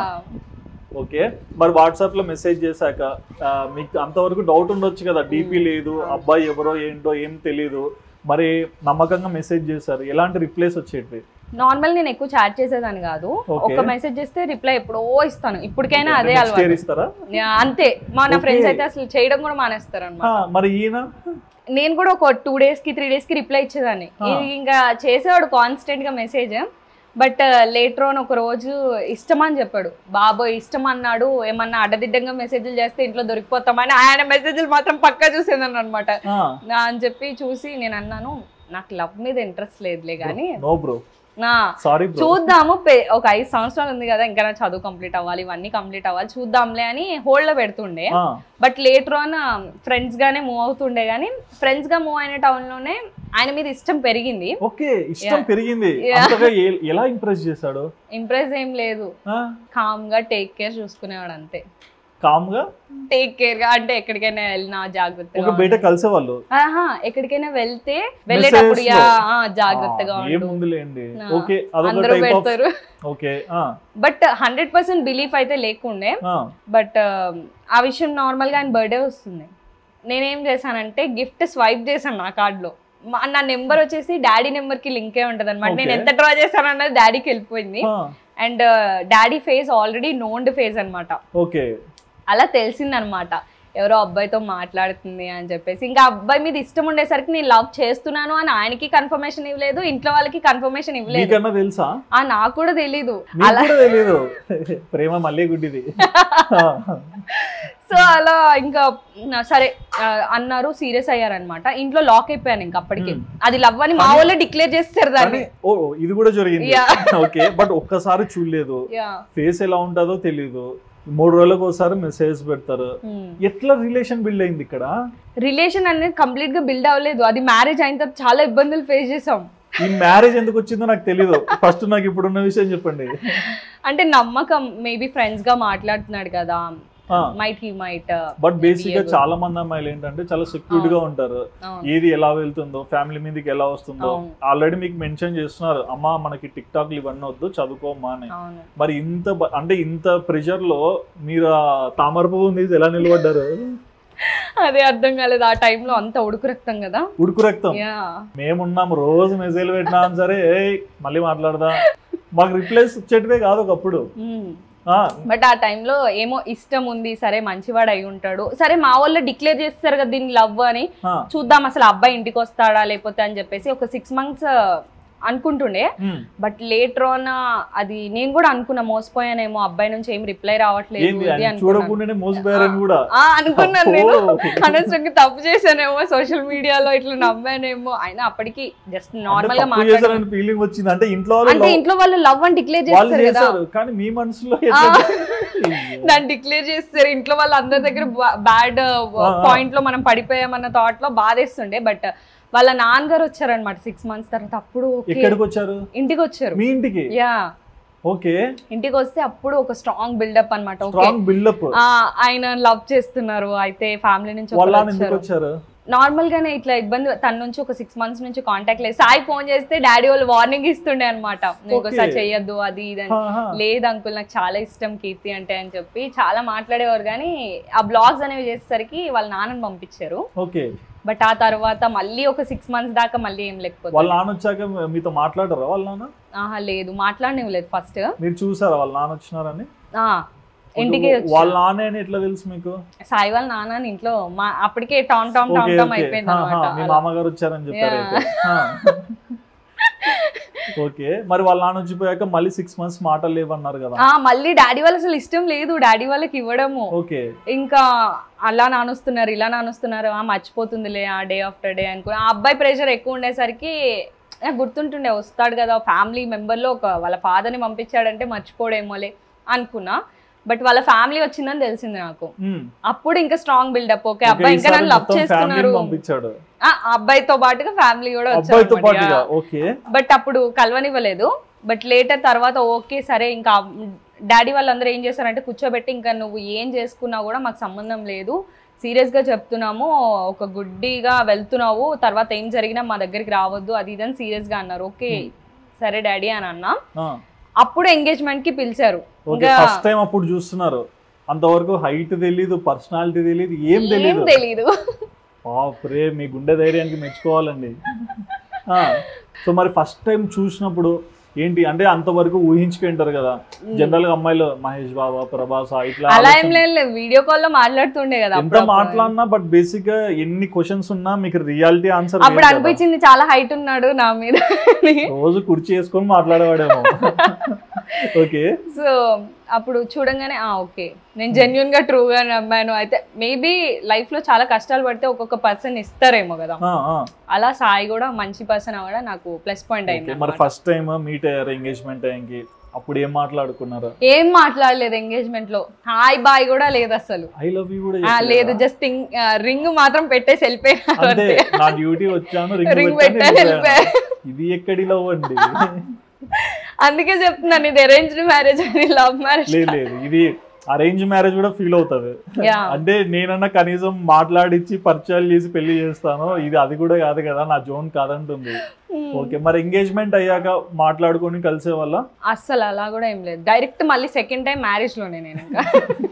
ఓకే మరి వాట్సాప్ లో మెసేజ్ చేశాక ఆ, మీకు అంతవరకు డౌట్ ఉండొచ్చు కదా డీపీ లేదు అబ్బాయి ఎవరో ఏంటో ఏం తెలియదు మరి నమ్మకంగా మెసేజ్ చేశారు ఎలాంటి రిప్లైస్ వచ్చేటివి నార్మల్ నేను ఎక్కువ చాట్ చేసేదాన్ని కాదు Okay. ఒక మెసేజ్ చేస్తే రిప్లై ఎప్పుడో ఇస్తాను ఇప్పటికైనా అదే Next year అలవాటు ఇస్తారా యా, అంతే మా నా Okay. ఫ్రెండ్స్ అయితే అసలు చేయడం కూడా మానేస్తారు ఆ, అనమాట మరి ఈయన నేను కూడా ఒక టూ డేస్ కి త్రీ డేస్ కి రిప్లై ఇచ్చేదాన్ని ఆ. ఇది ఇంకా చేసేవాడు కాన్స్టెంట్ గా మెసేజ్ బట్ లేటర్ ఆన్ ఒక రోజు ఇష్టం అని చెప్పాడు బాబోయ్ ఇష్టం అన్నాడు ఏమన్నా అడ్డదిడ్డంగా మెసేజ్లు చేస్తే ఇంట్లో దొరికిపోతామని ఆయన మెసేజ్లు మాత్రం పక్కా చూసేదాన్ని అనమాట ఆ, అని చెప్పి చూసి నేను అన్నాను నాకు లవ్ మీద ఇంట్రెస్ట్ లేదులే కానీ నో బ్రో నా సారీ బ్రో చూద్దాము పె- ఒక ఐదు సంవత్సరాలు ఉంది కదా ఇంకా నా చదువు కంప్లీట్ అవ్వాలి ఇవన్నీ కంప్లీట్ అవ్వాలి చూద్దాంలే అని హోల్డ్ లో పెడుతుండే బట్ లేటర్ ఆన్ ఫ్రెండ్స్ గానే మూవ్ అవుతుండే కానీ ఫ్రెండ్స్ గా మూవ్ అయిన టౌన్ లోనే ఆయన మీద ఇష్టం పెరిగింది ఓకే ఇష్టం Yeah. పెరిగింది Yeah. అంతగా ఏ- ఎలా ఇంప్రెస్ చేశాడు ఇంప్రెస్ ఏం లేదు కామ్ గా టేక్ కేర్ చూసుకునేవాడు అంతే కామ్ గా టేక్ కేర్ గా అంటే ఎక్కడికైనా వెళ్ళినా ఒక జాగ్రత్తగా బయట కలిసేవాళ్ళు ఆహా ఎక్కడికైనా వెళ్తే వెళ్ళేటప్పుడు Messages యా లో. ఆ, జాగ్రత్తగా ఆ, ఉండు ఏముందిలేండి ఆ, ఓకే అదొక అందరూ టైప్ ఆఫ్ పెడతారు okay but hundred percent belief అయితే లేకుండే బట్ ఆ విషయం నార్మల్గా ఆయన బర్త్డే వస్తుంది నేనేం చేశానంటే గిఫ్ట్ స్వైప్ చేశాను నా కార్డులో నా నెంబర్ వచ్చేసి డాడీ నెంబర్కి లింకే ఉంటుంది అనమాట నేను Okay. ఎంత డ్రా చేశాను అన్నది డాడీకి వెళ్ళిపోయింది and daddy face already known face అన్నమాట ఓకే అలా తెలిసిందనమాట ఎవరో అబ్బాయితో మాట్లాడుతుంది అని చెప్పేసి ఇంకా అబ్బాయి మీద ఇష్టం ఉండేసరికి నేను లవ్ చేస్తున్నాను అని ఆయనకి కన్ఫర్మేషన్ ఇవ్వలేదు ఇంట్లో వాళ్ళకి కన్ఫర్మేషన్ ఇవ్వలేదు నీకన్నా తెలుసా ఆ నాకు కూడా తెలీదు నీకు కూడా తెలియదు ప్రేమ మళ్ళీ గుడ్డిది సో అలా ఇంకా నా- సరే ఆ, అన్నారు సీరియస్ అయ్యారనమాట ఇంట్లో లాక్ అయిపోయాను ఇంకా అప్పటికి Hmm. అది లవ్ అని మా కానీ- వాళ్ళే డిక్లేర్ చేస్తారు దాన్ని కానీ ఓ ఇది కూడా జరిగింది Yeah. ఓకే బట్ ఒక్కసారి చూడలేదు Yeah. ఫేస్ ఎలా ఉంటుందో తెలియదు మూడు రోజులకు ఒకసారి మెసేజ్ పెడతారు Hmm. ఎట్లా రిలేషన్ బిల్డ్ అయింది ఇక్కడ రిలేషన్ అనేది కంప్లీట్ గా బిల్డ్ అవ్వలేదు అది మ్యారేజ్ అయిన తర్వాత చాలా ఇబ్బందులు ఫేస్ చేసాం ఈ మ్యారేజ్ ఎందుకు వచ్చిందో నాకు తెలియదు ఫస్ట్ నాకు ఇప్పుడున్న విషయం చెప్పండి అంటే నమ్మకం మేబీ ఫ్రెండ్స్ గా మాట్లాడుతున్నాడు కదా might he might but basic గా చాలా మంది అమ్మాయిలు ఏంటంటే చాలా సెక్యూర్డ్ గా ఉంటారు అవును. ఏది ఎలా వెళ్తుందో ఫ్యామిలీ మీదకి ఎలా వస్తుందో అవును. ఆల్రెడీ మీకు మెన్షన్ చేస్తున్నారు అమ్మా మనకి టిక్ టాక్లు ఇవన్నీ వద్దు చదువుకోమ్మా అని అవును మరి ఇంత బ- అంటే ఇంత ప్రెషర్ లో మీరు ఆ తామర పువ్వు తీసి ఎలా నిలబడ్డారు అదే అర్థం కాలేదు ఆ టైంలో అంత ఉడుకు రక్తం కదా ఉడుకు రక్తం యా మేమున్నాం రోజు మెసేజ్ పెట్టినాం సరే ఏయ్ మళ్ళీ మాట్లాడదాం మాకు రిప్లైస్ వచ్చేటివే కాదు ఒకప్పుడు ఆ, బట్ ఆ టైంలో ఏమో ఇష్టం ఉంది సరే మంచివాడు అయి ఉంటాడు సరే మా వాళ్ళు డిక్లేర్ చేస్తారు కదా దీన్ని లవ్ అని ఆ, చూద్దాం అసలు అబ్బాయి ఇంటికి వస్తాడా లేకపోతే అని చెప్పేసి ఒక సిక్స్ మంత్స్ అనుకుంటుండే ఉమ్. బట్ లేటర్ ఆన్ అది నేను కూడా అనుకున్నా మోసపోయానేమో అబ్బాయి నుంచి ఏం రిప్లై రావట్లేదు ఏంది ఇది ఆయన అనుకున్నాను చూడకుండానే మోసపోయారని కూడా ఆ, అనుకున్నాను నేను అబ్బో. అనవసరంగా తప్పు చేశానేమో సోషల్ మీడియాలో ఇట్లా నమ్మానేమో అయినా అప్పటికి జస్ట్ నార్మల్ గా తప్పు మాట్లాడాను చేశారని ఫీలింగ్ వచ్చింది అంటే ఇంట్లో వాళ్ళు అంటే love- ఇంట్లో వాళ్ళు లవ్ అని డిక్లేర్ వాళ్ళు చేస్తారు కదా చేశారు కానీ మీ మనసులో ఆ. ఎట్లా- దాన్ని డిక్లేర్ చేస్తారు ఇంట్లో వాళ్ళ అందరి దగ్గర బ్యాడ్ పాయింట్ లో మనం పడిపోయామన్న థాట్ లో బాధేస్తుండే బట్ వాళ్ళ నాన్నగారు వచ్చారనమాట సిక్స్ మంత్స్ తర్వాత అప్పుడు okay. ఎక్కడికి వచ్చారు ఇంటికి వచ్చారు మీ ఇంటికి యా ఓకే ఇంటికి వస్తే అప్పుడు ఒక స్ట్రాంగ్ బిల్డప్ అనమాట ఓకే స్ట్రాంగ్ బిల్డప్ ఆయన లవ్ చేస్తున్నారు అయితే ఫ్యామిలీ నుంచి వాళ్ళ ఒకరు నాన్న ఎందుకు వచ్చారు వచ్చారు నార్మల్ గానే ఇట్లా ఇబ్బంది తన నుంచి ఒక సిక్స్ మంత్స్ నుంచి కాంటాక్ట్ లేదు సాయి ఫోన్ చేస్తే డాడీ వాళ్ళు వార్నింగ్ ఇస్తుండే అనమాట నువ్వు Okay. ఒకసారి చెయ్యొద్దు అది ఇది అని ఆహా. లేదు అంకుల్ నాకు చాలా ఇష్టం కీర్తి అంటే అని చెప్పి చాలా మాట్లాడేవారు కానీ ఆ బ్లాగ్స్ అనేవి చేసేసరికి వాళ్ళ నాన్నని పంపించారు ఓకే బట్ ఆ తర్వాత మళ్ళీ ఒక సిక్స్ మంత్స్ దాకా మళ్ళీ ఏం లేకపోతే వాళ్ళ నాన్న వచ్చాక మీతో మాట్లాడరా వాళ్ళ నాన్న ఆహా లేదు మాట్లాడనివ్వలేదు ఫస్ట్ మీరు చూసారా వాళ్ళ నాన్న వచ్చినారని ఇంటికి వచ్చి- వాళ్ళ నాన్న అని ఎట్లా తెలుసు మీకు సాయి వాళ్ళ నాన్న ఇంట్లో మా అప్పటికే tom tom tom okay tom okay అయిపోయింది ఆహా, మీ అనమాట మామగారు వచ్చారని చెప్పారు Yeah. అయితే. ఆ. ఓకే మరి వాళ్ళ నాన్న వచ్చిపోయాక మళ్ళీ సిక్స్ మంత్స్ మాటలు లేవన్నారు కదా ఆ మళ్ళీ డాడీ వాళ్ళు అసలు ఇష్టం లేదు డాడీ వాళ్ళకి ఇవ్వడము ఓకే ఇంకా అలా నానుస్తున్నారు ఇలా నానుస్తున్నారు ఆ మర్చిపోతుందిలే ఆ డే ఆఫ్టర్ డే అనుకో ఆ అబ్బాయి ప్రెషర్ ఎక్కువ ఉండేసరికి నాకు గుర్తుంటుండే వస్తాడు కదా ఫ్యామిలీ మెంబర్లో ఒక వాళ్ళ ఫాదర్ని పంపించాడంటే మర్చిపోడేమోలే అనుకున్నా బట్ వాళ్ళ ఫ్యామిలీ వచ్చిందని తెలిసింది నాకు ఉమ్. అప్పుడు ఇంకా స్ట్రాంగ్ బిల్డప్ ఓకే ఓకే, అబ్బాయి ఇంకా ఈసారి నన్ను లవ్ మొత్తం చేస్తున్నారు ఫ్యామిలీని పంపించాడు ఆ, ఆ అబ్బాయితో పాటుగా ఫ్యామిలీ కూడా అబ్బాయితో పాటుగా వచ్చారు ఓకే బట్ అప్పుడు కలవనివ్వలేదు బట్ లేటర్ తర్వాత ఓకే సరే ఇంకా డాడీ వాళ్ళందరూ ఏం చేశారంటే కూర్చోబెట్టి ఇంకా నువ్వు ఏం చేసుకున్నా కూడా మాకు సంబంధం లేదు సీరియస్గా చెప్తున్నాము ఒక గుడ్డిగా వెళ్తున్నావు తర్వాత ఏం జరిగినా మా దగ్గరికి రావద్దు అది ఇదని సీరియస్గా అన్నారు ఓకే సరే డాడీ అని అన్నా ఆ, అప్పుడు engagement కి పిలిచారు ఓకే ఇంకా ఫస్ట్ టైం అప్పుడు చూస్తున్నారు అంతవరకు హైట్ తెలీదు పర్సనాలిటీ తెలీదు ఏం ఏం తెలీదు తెలీదు బాపురే మీ గుండె ధైర్యానికి మెచ్చుకోవాలండి సో మరి ఫస్ట్ టైం చూసినప్పుడు ఏంటి అంటే అంతవరకు ఊహించుకుంటారు కదా జనరల్ గా అమ్మాయిలు మహేష్ బాబా ప్రభాస్ ఇట్లా అలా ఏం ఆలోచన- లేదు వీడియో కాల్ లో మాట్లాడుతుండే కదా ఎంత అప్పుడప్పుడు. మాట్లాడినా బట్ బేసిక్ గా ఎన్ని క్వశ్చన్స్ ఉన్నా మీకు రియాలిటీ ఆన్సర్ అప్పుడు అనిపించింది చాలా హైట్ ఉన్నాడు నా మీద అని. రోజు కుర్చీ వేసుకొని మాట్లాడేవాడేమో ఓకే సో అప్పుడు చూడంగానే ఆ ఓకే నేను జెన్యున్ గా ట్రూగా నమ్మాను అయితే మేబీ లైఫ్ లో చాలా కష్టాలు పడితే ఒక్కొక్క పర్సన్ ఇస్తారేమో కదా అలా సాయి కూడా మంచి పర్సన్ అవ్వడం నాకు ప్లస్ పాయింట్ అయింది మరి అన్నమాట. ఫస్ట్ టైం మీట్ అయ్యారు ఎంగేజ్మెంట్ టైంకి అప్పుడు ఏం మాట్లాడుకున్నారు ఏం మాట్లాడలేదు ఎంగేజ్మెంట్ లో హాయ్ బాయ్ కూడా లేదు అసలు ఐ లవ్ యూ కూడా ఆ, చెప్పలేదా? లేదు జస్ట్ రింగ్ మాత్రం పెట్టేసి వెళ్ళిపోయినారు అంతే అంతే నా డ్యూటీ వచ్చాను రింగ్ రింగ్ పెట్టాను, పెట్టాను వెళ్ళిపోయాను. వెళ్ళిపోయా ఇది ఎక్కడి లవ్ అండి అందుకే చెప్తున్నాను ఇది అరేంజ్డ్ మ్యారేజ్ అని లవ్ మ్యారేజ్ లేదు లేదు ఇది అరేంజ్ మ్యారేజ్ కూడా ఫీల్ అవుతుంది Yeah. అంటే నేనన్నా కనీసం మాట్లాడిచ్చి పరిచయాలు చేసి పెళ్లి చేస్తాను ఇది అది కూడా కాదు కదా నా జోన్ కాదంటుంది ఓకే మరి ఎంగేజ్మెంట్ అయ్యాక మాట్లాడుకొని కలిసే వల్ల అస్సలు అలా కూడా ఏం లేదు డైరెక్ట్ మళ్ళీ సెకండ్ టైం మ్యారేజ్ లోనే నేను ఇంకా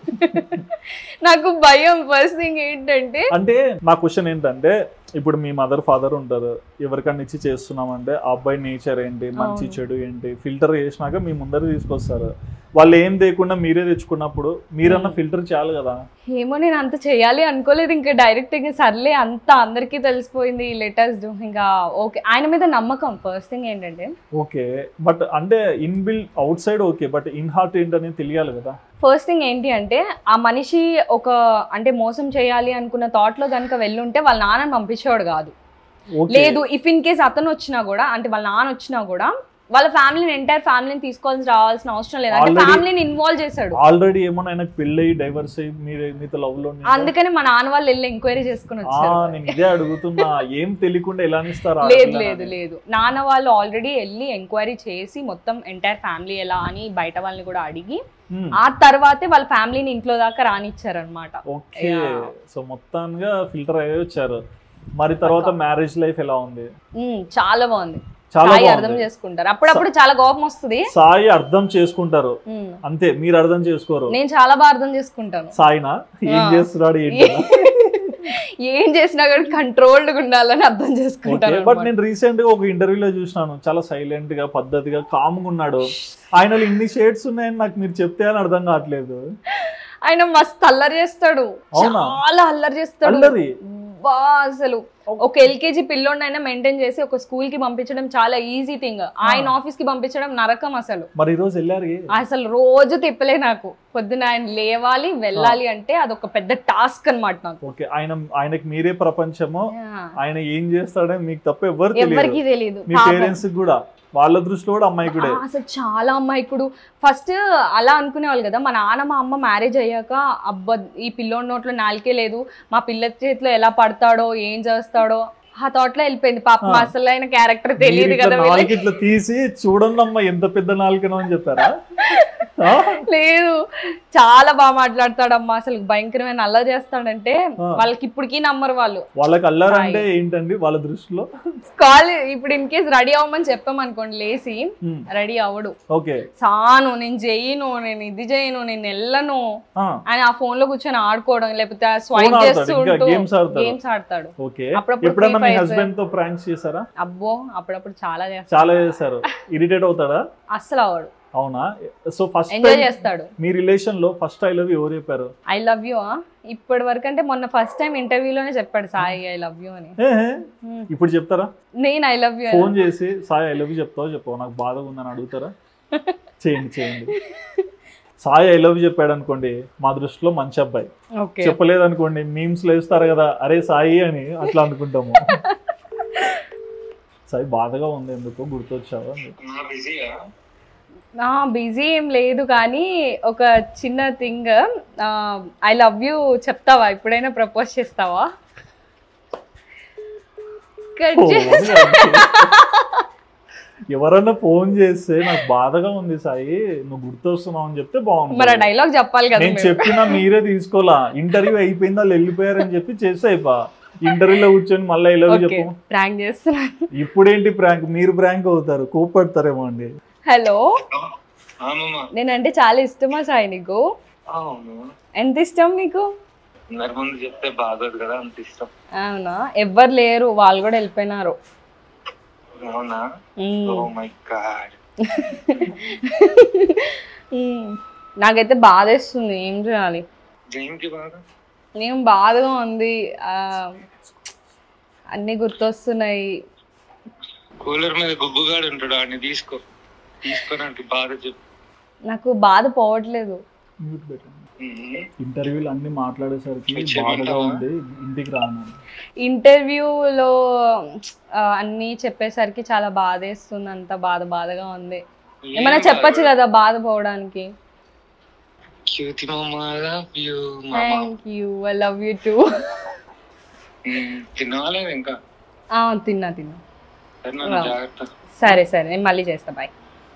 నాకు భయం ఫస్ట్ థింగ్ ఏంటంటే అంటే నా క్వశ్చన్ ఏంటంటే ఇప్పుడు మీ మదర్ ఫాదర్ ఉంటారు ఎవరికన్నా ఇచ్చి చేస్తున్నామంటే ఆ అబ్బాయి నేచర్ ఏంటి మంచి అవును. చెడు ఏంటి ఫిల్టర్ చేసినాక మీ ముందర తీసుకొస్తారు వాళ్ళు ఏం తేకుండా మీరే తెచ్చుకున్నప్పుడు మీరన్నా ఫిల్టర్ చేయాలి కదా ఏమో నేను అంత చేయాలి అనుకోలేదు ఇంకా డైరెక్ట్ ఇంకా సర్లే అంత అందరికీ తెలిసిపోయింది లెటర్స్ ఇంకా ఓకే ఆయన మీద నమ్మకం ఫస్ట్ థింగ్ ఏంటంటే ఓకే బట్ అంటే in built outside okay but in heart ఏంటనేది తెలియాలి కదా ఫస్ట్ థింగ్ ఏంటి అంటే ఆ మనిషి ఒక అంటే మోసం చేయాలి అనుకున్న థాట్ లో కనుక వెళ్ళుంటే వాళ్ళ నాన్నని పంపించేవాడు కాదు ఓకే లేదు ఇఫ్ ఇన్ కేస్ అతను వచ్చినా కూడా అంటే వాళ్ళ నాన్న వచ్చినా కూడా వాళ్ళ ఫ్యామిలీని ఎంటైర్ ఫ్యామిలీని తీసుకోవాల్సి రావాల్సిన అవసరం లేదు అంటే Already- ఫ్యామిలీని ఇన్వాల్వ్ చేశాడు ఆల్రెడీ ఏమన్నా ఆయనకు పెళ్ళి అయ్యి డైవర్స్ అయ్యి మీరు మీతో లవ్ లో ఉన్నారా? అందుకని మా నాన్న వాళ్ళు వెళ్ళి ఎంక్వైరీ చేసుకుని ఆ, వచ్చారు నేను ఇదే అడుగుతున్నా ఏం తెలియకుండా ఎలా ఇస్తారు లేదు లేదు లేదు నాన్న వాళ్ళు ఆల్రెడీ వెళ్ళి ఎంక్వైరీ చేసి మొత్తం ఎంటైర్ ఫ్యామిలీ ఎలా అని బయట వాళ్ళని కూడా అడిగి ఆ తర్వాతే వాళ్ళ ఫ్యామిలీని ఇంట్లో దాకా రానిచ్చారు అనమాట ఓకే Yeah. సో మొత్తానికి ఫిల్టర్ అయ్యి వచ్చారు మరి తర్వాత మ్యారేజ్ లైఫ్ ఎలా ఉంది చాలా బాగుంది చాలా సాయి అర్థం బాగుంది చేసుకుంటారు అప్పుడప్పుడు చాలా కోపం వస్తుంది సాయి అర్థం చేసుకుంటారు ఉమ్. అంతే మీరు అర్థం చేసుకోరు నేను చాలా బాగా అర్థం చేసుకుంటాను సాయినా ఏం ఆ. చేస్తున్నాడు ఏంటి ఏం చేసినా కూడా కంట్రోల్డ్ ఉండాలని అర్థం ఓకే చేసుకుంటాను బట్ నేను రీసెంట్ గా ఒక ఇంటర్వ్యూలో చూసినాను చాలా సైలెంట్ గా పద్ధతిగా కామ్గా ఉన్నాడు ఆయనలో ఇన్ని షేడ్స్ ఉన్నాయని నాకు మీరు చెప్తే అని అర్థం కావట్లేదు ఆయన మస్తు అల్లరి చేస్తాడు అవునా? చాలా అల్లరి చేస్తాడు అల్లరి బా అసలు ఒక ఎల్కేజీ పిల్లోడైనా మెయింటైన్ చేసి ఒక స్కూల్ కి పంపించడం చాలా ఈజీ థింగ్ ఆయన ఆఫీస్ కి పంపించడం నరకం అసలు మరి ఈ రోజు వెళ్ళారు ఏ? అసలు రోజు తిప్పలే నాకు పొద్దున ఆయన లేవాలి వెళ్ళాలి అంటే అదొక పెద్ద టాస్క్ అన్నమాట నాకు ఓకే ఆయన ఆయనకి మీరే ప్రపంచము Yeah. ఆయన ఏం చేస్తాడని మీకు తప్ప ఎవరు ఎవరికి తెలియదు తెలియదు మీ పేరెంట్స్ కూడా వాళ్ళ దృష్టిలో కూడా అమ్మాయికుడే అసలు చాలా అమ్మాయికుడు ఫస్ట్ అలా అనుకునేవాళ్ళు కదా మా నాన్న మా అమ్మ మ్యారేజ్ అయ్యాక అబ్బా ఈ పిల్లోడి నోట్లో నాలుకే లేదు మా పిల్ల చేతిలో ఎలా పడతాడో ఏం చేస్తాడో ఆ థాట్ లో వెళ్ళిపోయింది పాపం ఆ. అసలు ఆయన క్యారెక్టర్ మీరు తెలియదు ఇట్లా కదా నాలుగు వీళ్ళకి. ఇట్లా తీసి చూడండి అమ్మా ఎంత పెద్ద నాలుకనో అని చెప్పారా ఆ? లేదు చాలా బాగా మాట్లాడతాడమ్మా అసలు భయంకరమైన అల్ల చేస్తాడంటే ఆ. వాళ్ళకి ఇప్పటికీ నమ్మరు వాళ్ళు వాళ్ళకి అల్లారంటే ఏంటండి వాళ్ళ దృష్టిలో కాల్ ఇప్పుడు ఇన్ కేస్ రెడీ అవ్వమని చెప్పామనుకోండి లేసి ఉమ్, రెడీ అవ్వడు ఓకే సాను నేను చెయ్యను నేను ఇది చేయను నేను వెళ్ళను ఆ, అని ఆ ఫోన్ లో కూర్చొని ఆడుకోవడం లేకపోతే స్వైప్ Phone ఆడతాడు, చేస్తూ ఇంకా ఉంటూ games ఆడతాడు. గేమ్స్ ఆడతాడు ఓకే అప్పుడప్పుడు ఎప్పుడన్నా మీ free fires. హస్బెండ్ తో ప్రాంక్స్ చేశారా అబ్బో అప్పుడప్పుడు చాలా చేస్తాడు చాలా చేశారు ఇరిటేట్ అవుతాడా అస్సలు అవ్వడు అవునా సో ఫస్ట్ ఎంజాయ్ చేస్తాడు మీ రిలేషన్ లో ఫస్ట్ ఐ లవ్ ఎవరు చెప్పారు ఐ లవ్ యూ ఇప్పటి వరకు అంటే మొన్న ఫస్ట్ టైం ఇంటర్వ్యూలోనే చెప్పాడు సాయి ఐ లవ్ యూ అని ఏ, ఏ, Hmm. ఇప్పుడు చెప్తారా నేను ఐ లవ్ యూ ఫోన్ చేసి సాయి ఐ లవ్ చెప్తావు చెప్పావు నాకు బాధగా ఉందని అడుగుతారా చేయండి చేయండి సాయి ఐ లవ్ చెప్పాడు అనుకోండి మా దృష్టిలో మంచి అబ్బాయి ఓకే చెప్పలేదు అనుకోండి మీమ్స్ లేస్తారు కదా అరే సాయి అని అట్లా అనుకుంటాము సాయి బాధగా ఉంది ఎందుకో గుర్తొచ్చావా అని. బిజీ ఏం లేదు కానీ ఒక చిన్న థింగ్ ఐ లవ్ యూ చెప్తావా ఎప్పుడైనా ప్రపోజ్ చేస్తావా Cut ఓ, చేసి- ఎవరన్నా ఫోన్ చేస్తే నాకు బాధగా ఉంది సాయి నువ్వు గుర్తొస్తున్నావు అని చెప్తే మరి ఆ బాగుంటుంది డైలాగ్ చెప్పాలి కదా నేను మీరు. చెప్పినా మీరే తీసుకోలా ఇంటర్వ్యూ అయిపోయింది వాళ్ళు వెళ్ళిపోయారని చెప్పి చేస్తే అయిపో ఇంటర్వ్యూలో కూర్చొని మళ్ళీ ఇలా ఓకే చెప్పు ప్రాంక్ చేస్తున్నాను ఇప్పుడేంటి ప్రాంక్ మీరు ప్రాంక్ అవుతారు కోపడతారేమో అండి హలో ఆమమ్మ నేనంటే చాలా ఇష్టమా సాయి నీకు అవును ఎంత ఇష్టం నీకు అందరి ముందు చెప్తే బాగోదు కదా అంత ఇష్టం అవునా ఎవ్వరు లేరు వాళ్ళు కూడా వెళ్ళిపోయినారు అవునా మ్మ్. ఓ మై గాడ్ మ్మ్. నాకైతే బాధేస్తుంది ఏం చేయాలి దేనికి బాగా నేను బాధగా ఉంది ఆ, అన్నీ గుర్తొస్తున్నాయి కూలర్ మీద గుబ్బుగాడు ఉంటాడు ఆడిని తీసుకో తీసుకోడానికి బాధ చెప్పు నాకు బాధ పోవట్లేదు మ్యూట్ పెట్టండి ఉమ్. ఇంటర్వ్యూలు అన్ని మాట్లాడేసరికి బాధగా చేయమంటావా? ఉంది ఇంటికి రాను ఇంటర్వ్యూలో ఆ, అన్నీ చెప్పేసరికి చాలా బాధేస్తుంది అంత బాధ బాధగా ఉంది ఏమైనా చెప్పొచ్చు కదా బాధ పోవడానికి క్యూతి మమ్మ లవ్ యూ మామ thank you I love you too తినాలేదు ఇంకా తిన్నా తిన్నా సరే నన్ను జాగ్రత్త సరే సరే నేను మళ్ళీ చేస్తా బాయ్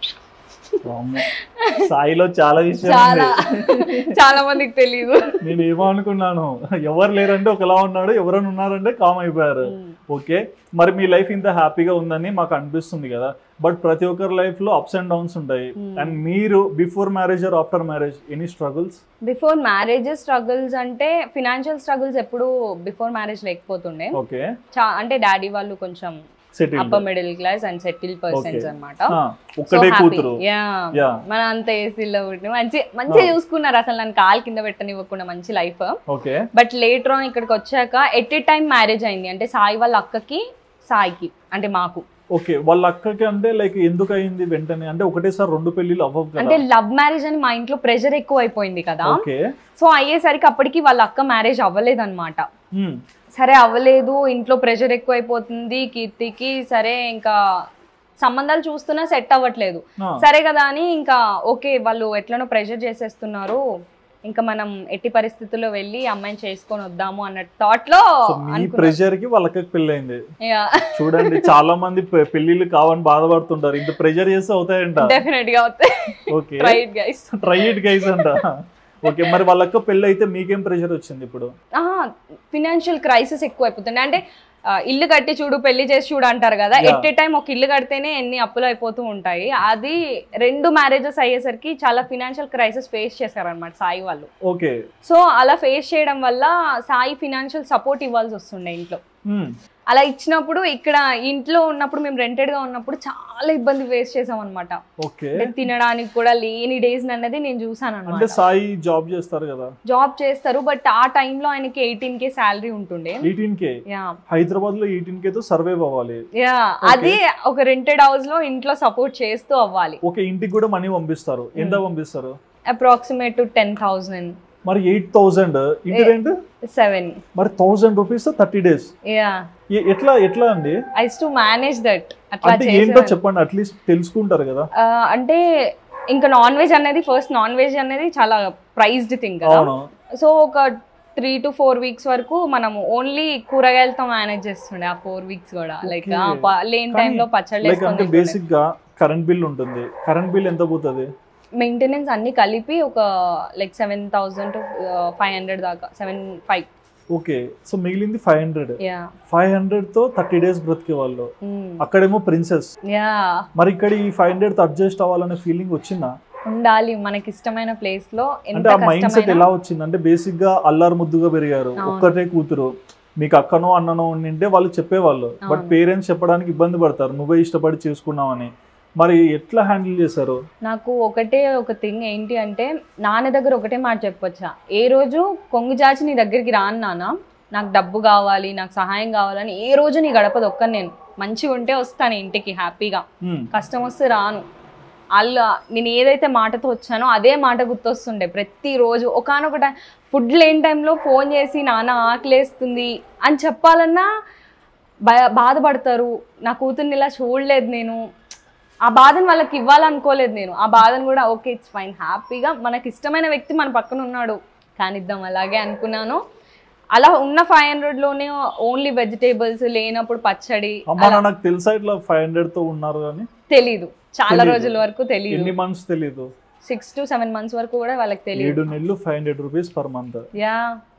వామ్మో. సాయిలో చాలా విషయం చాలా ఉంది చాలా మందికి తెలియదు నేను ఏమో అనుకున్నాను ఎవరు లేరంటే ఒకలా ఉన్నాడు ఎవరైనా ఉన్నారంటే కామ్ అయిపోయారు ఓకే మరి మీ లైఫ్ ఇంత హ్యాపీగా ఉందని మాకు అనిపిస్తుంది కదా బట్ ప్రతి ఒక్కరి లైఫ్ లో అప్స్ అండ్ డౌన్స్ ఉంటాయి అండ్ మీరు before marriage or after marriage any struggles before marriage struggles అంటే ఫినాన్షియల్ స్ట్రగుల్స్ ఎప్పుడు బిఫోర్ మ్యారేజ్ లేకపోతుండే ఓకే చా- అంటే డాడీ వాళ్ళు కొంచెం settle upper middle class and settle persons Okay. అనమాట ఒక్కటే కూతురు Yeah. మన అంత ఏసీలో పుట్టి మంచి మంచిగా చూసుకున్నారు అసలు నన్ను కాలు కింద పెట్టనివ్వకుండా మంచి life okay but later on ఇక్కడికి వచ్చాక ఎట్ ఏ టైం మ్యారేజ్ అయింది అంటే సాయి వాళ్ళ అక్కకి సాయికి అంటే మాకు ఓకే వాళ్ళ అక్కకి అంటే లైక్ ఎందుకు అయింది వెంటనే అంటే ఒకటేసారి రెండు పెళ్లిలు అవ్వవు అంటే కదా లవ్ మ్యారేజ్ అని మా ఇంట్లో ప్రెషర్ ఎక్కువ అయిపోయింది కదా ఓకే సో అయ్యేసరికి అప్పటికి వాళ్ళ అక్క మ్యారేజ్ అవ్వలేదు అనమాట Hmm. సరే అవ్వలేదు ఇంట్లో ప్రెషర్ ఎక్కువ అయిపోతుంది కీర్తికి సరే ఇంకా సంబంధాలు చూస్తున్నా సెట్ అవ్వట్లేదు Ah. సరే కదా అని ఇంకా ఓకే వాళ్ళు ఎట్లనో ప్రెషర్ చేసేస్తున్నారు ఇంకా మనం ఎట్టి పరిస్థితుల్లో వెళ్ళి అమ్మాయిని చేసుకొని వద్దాము అన్న థాట్ లో సో మీ ప్రెషర్ కి వాళ్ళ అక్కకి పెళ్ళైంది చూడండి చాలా మంది పె- పెళ్లిళ్ళు కావని బాధపడుతుంటారు ఇంత ప్రెషర్ చేస్తే అవుతాయంట డెఫినెట్ గా అవుతాయి okay right guys try it guys అంట ఓకే మరి వాళ్ళ అక్క పెళ్ళి అయితే మీకేం ప్రెషర్ వచ్చింది ఇప్పుడు ఫినాన్షియల్ క్రైసిస్ ఎక్కువ అయిపోతుంది అంటే ఆ, ఇల్లు కట్టి చూడు పెళ్లి చేసి చూడు అంటారు కదా Yeah. ఎట్ ఏ టైం ఒక ఇల్లు కడితేనే ఎన్ని అప్పులు అయిపోతూ ఉంటాయి అది రెండు మ్యారేజెస్ అయ్యేసరికి చాలా ఫినాన్షియల్ క్రైసిస్ ఫేస్ చేశారనమాట సాయి వాళ్ళు ఓకే సో అలా ఫేస్ చేయడం వల్ల సాయి ఫినాన్షియల్ సపోర్ట్ ఇవ్వాల్సి వస్తుండే ఇంట్లో Hmm. అలా ఇచ్చినప్పుడు ఇక్కడ ఇంట్లో ఉన్నప్పుడు మేము రెంటెడ్ గా ఉన్నప్పుడు చాలా ఇబ్బంది ఫేస్ చేసాం అనమాట ఓకే తినడానికి కూడా లేని డేస్ అన్నది నేను చూసాను అంటే అనమాట సాయి జాబ్ చేస్తారు కదా జాబ్ చేస్తారు బట్ ఆ టైంలో ఆయనకి ఎయిటీన్ కే శాలరీ ఉంటుండే ఎయిటీన్ కే యా హైదరాబాద్ లో ఎయిటీన్ కే తో సర్వైవ్ అవ్వాలి యా అది ఒక రెంటెడ్ హౌస్ లో ఇంట్లో సపోర్ట్ చేస్తూ అవ్వాలి ఓకే ఇంటికి కూడా మనీ పంపిస్తారు ఎంత పంపిస్తారు అప్రాక్సిమేట్ టు టెన్ థౌసండ్ మరి ఎయిట్ థౌసండ్ ఇంటి రెంట్ సెవెన్ మరి thousand rupees thirty days yeah ఎట్లా ఎట్లా అండి ఐ టు మేనేజ్ దట్ అట్లా అంటే ఏంటో చేసేదాన్ని. చెప్పండి అట్లీస్ట్ తెలుసుకుంటారు కదా ఆ, అంటే ఇంకా నాన్ వెజ్ అనేది ఫస్ట్ నాన్ వెజ్ అనేది చాలా ప్రైజ్డ్ థింగ్ కదా అవును సో ఒక త్రీ టు ఫోర్ వీక్స్ వరకు మనం ఓన్లీ కూరగాయలతో మేనేజ్ చేస్తుండే ఆ ఫోర్ వీక్స్ కూడా లైక్ Okay. లేని కానీ టైంలో పచ్చళ్ళు లైక్ అంటే వేసుకొని బేసిక్ గా కరెంట్ బిల్ ఉంటుంది కరెంట్ బిల్ ఎంత పోతుంది మెయింటెనెన్స్ అన్ని కలిపి ఒక like seven thousand to five hundred దాకా సెవెన్ ఫైవ్ ఓకే సో మిగిలింది five hundred yeah five hundred తో థర్టీ డేస్ బ్రతికే వాళ్ళు అక్కడేమో ప్రిన్సెస్ యా మరి ఇక్కడ ఈ ఫైవ్ హండ్రెడ్ తో అడ్జస్ట్ అవ్వాలనే ఫీలింగ్ వచ్చిందా ఉండాలి మనకి ఇష్టమైన ప్లేస్ లో అంటే ఎంత ఆ మైండ్ సెట్ కష్టమైనా ఎలా వచ్చింది అంటే బేసిక్ గా అల్లారు ముద్దుగా పెరిగారు అవును. ఒక్కటే కూతురు మీకు అక్కనో అన్ననో ఉండింటే వాళ్ళు చెప్పేవాళ్ళు బట్ అవును. పేరెంట్స్ చెప్పడానికి ఇబ్బంది పడతారు నువ్వే ఇష్టపడి చేసుకున్నావని మరి ఎట్లా హ్యాండిల్ చేశారు నాకు ఒకటే ఒక థింగ్ ఏంటి అంటే నాన్న దగ్గర ఒకటే మాట చెప్పొచ్చా ఏ రోజు కొంగు చాచి నీ దగ్గరికి రాను నాన్న నాకు డబ్బు కావాలి నాకు సహాయం కావాలని ఏ రోజు నీ గడపదు ఒక్క నేను మంచిగా ఉంటే వస్తాను ఇంటికి హ్యాపీగా హ్మ్. కష్టం వస్తే రాను వాళ్ళు నేను ఏదైతే మాటతో వచ్చానో అదే మాట గుర్తొస్తుండే ప్రతిరోజు ఒకనొక టైం ఫుడ్ లేని టైంలో ఫోన్ చేసి నాన్న ఆకలేస్తుంది అని చెప్పాలన్నా భయ బాధపడతారు నా కూతుర్ని ఇలా చూడలేదు నేను ఆ బాధను వాళ్ళకి ఇవ్వాలనుకోలేదు నేను ఆ బాధను కూడా ఓకే ఇట్స్ ఫైన్ హ్యాపీగా మనకి ఇష్టమైన వ్యక్తి మన పక్కన ఉన్నాడు కానిద్దాం అలాగే అనుకున్నాను అలా ఉన్న ఫైవ్ హండ్రెడ్లోనే ఓన్లీ వెజిటేబుల్స్ లేనప్పుడు పచ్చడి అమ్మా నాన్నకు తెలుసా ఇట్లా ఫైవ్ హండ్రెడ్ తో ఉన్నారు అని తెలీదు చాలా తెలీదు. రోజుల వరకు తెలియదు ఎన్ని మంత్స్ తెలీదు సిక్స్ టు సెవెన్ మంత్స్ వరకు కూడా వాళ్ళకి తెలియదు ఏడు నెలలు five hundred rupees per month yeah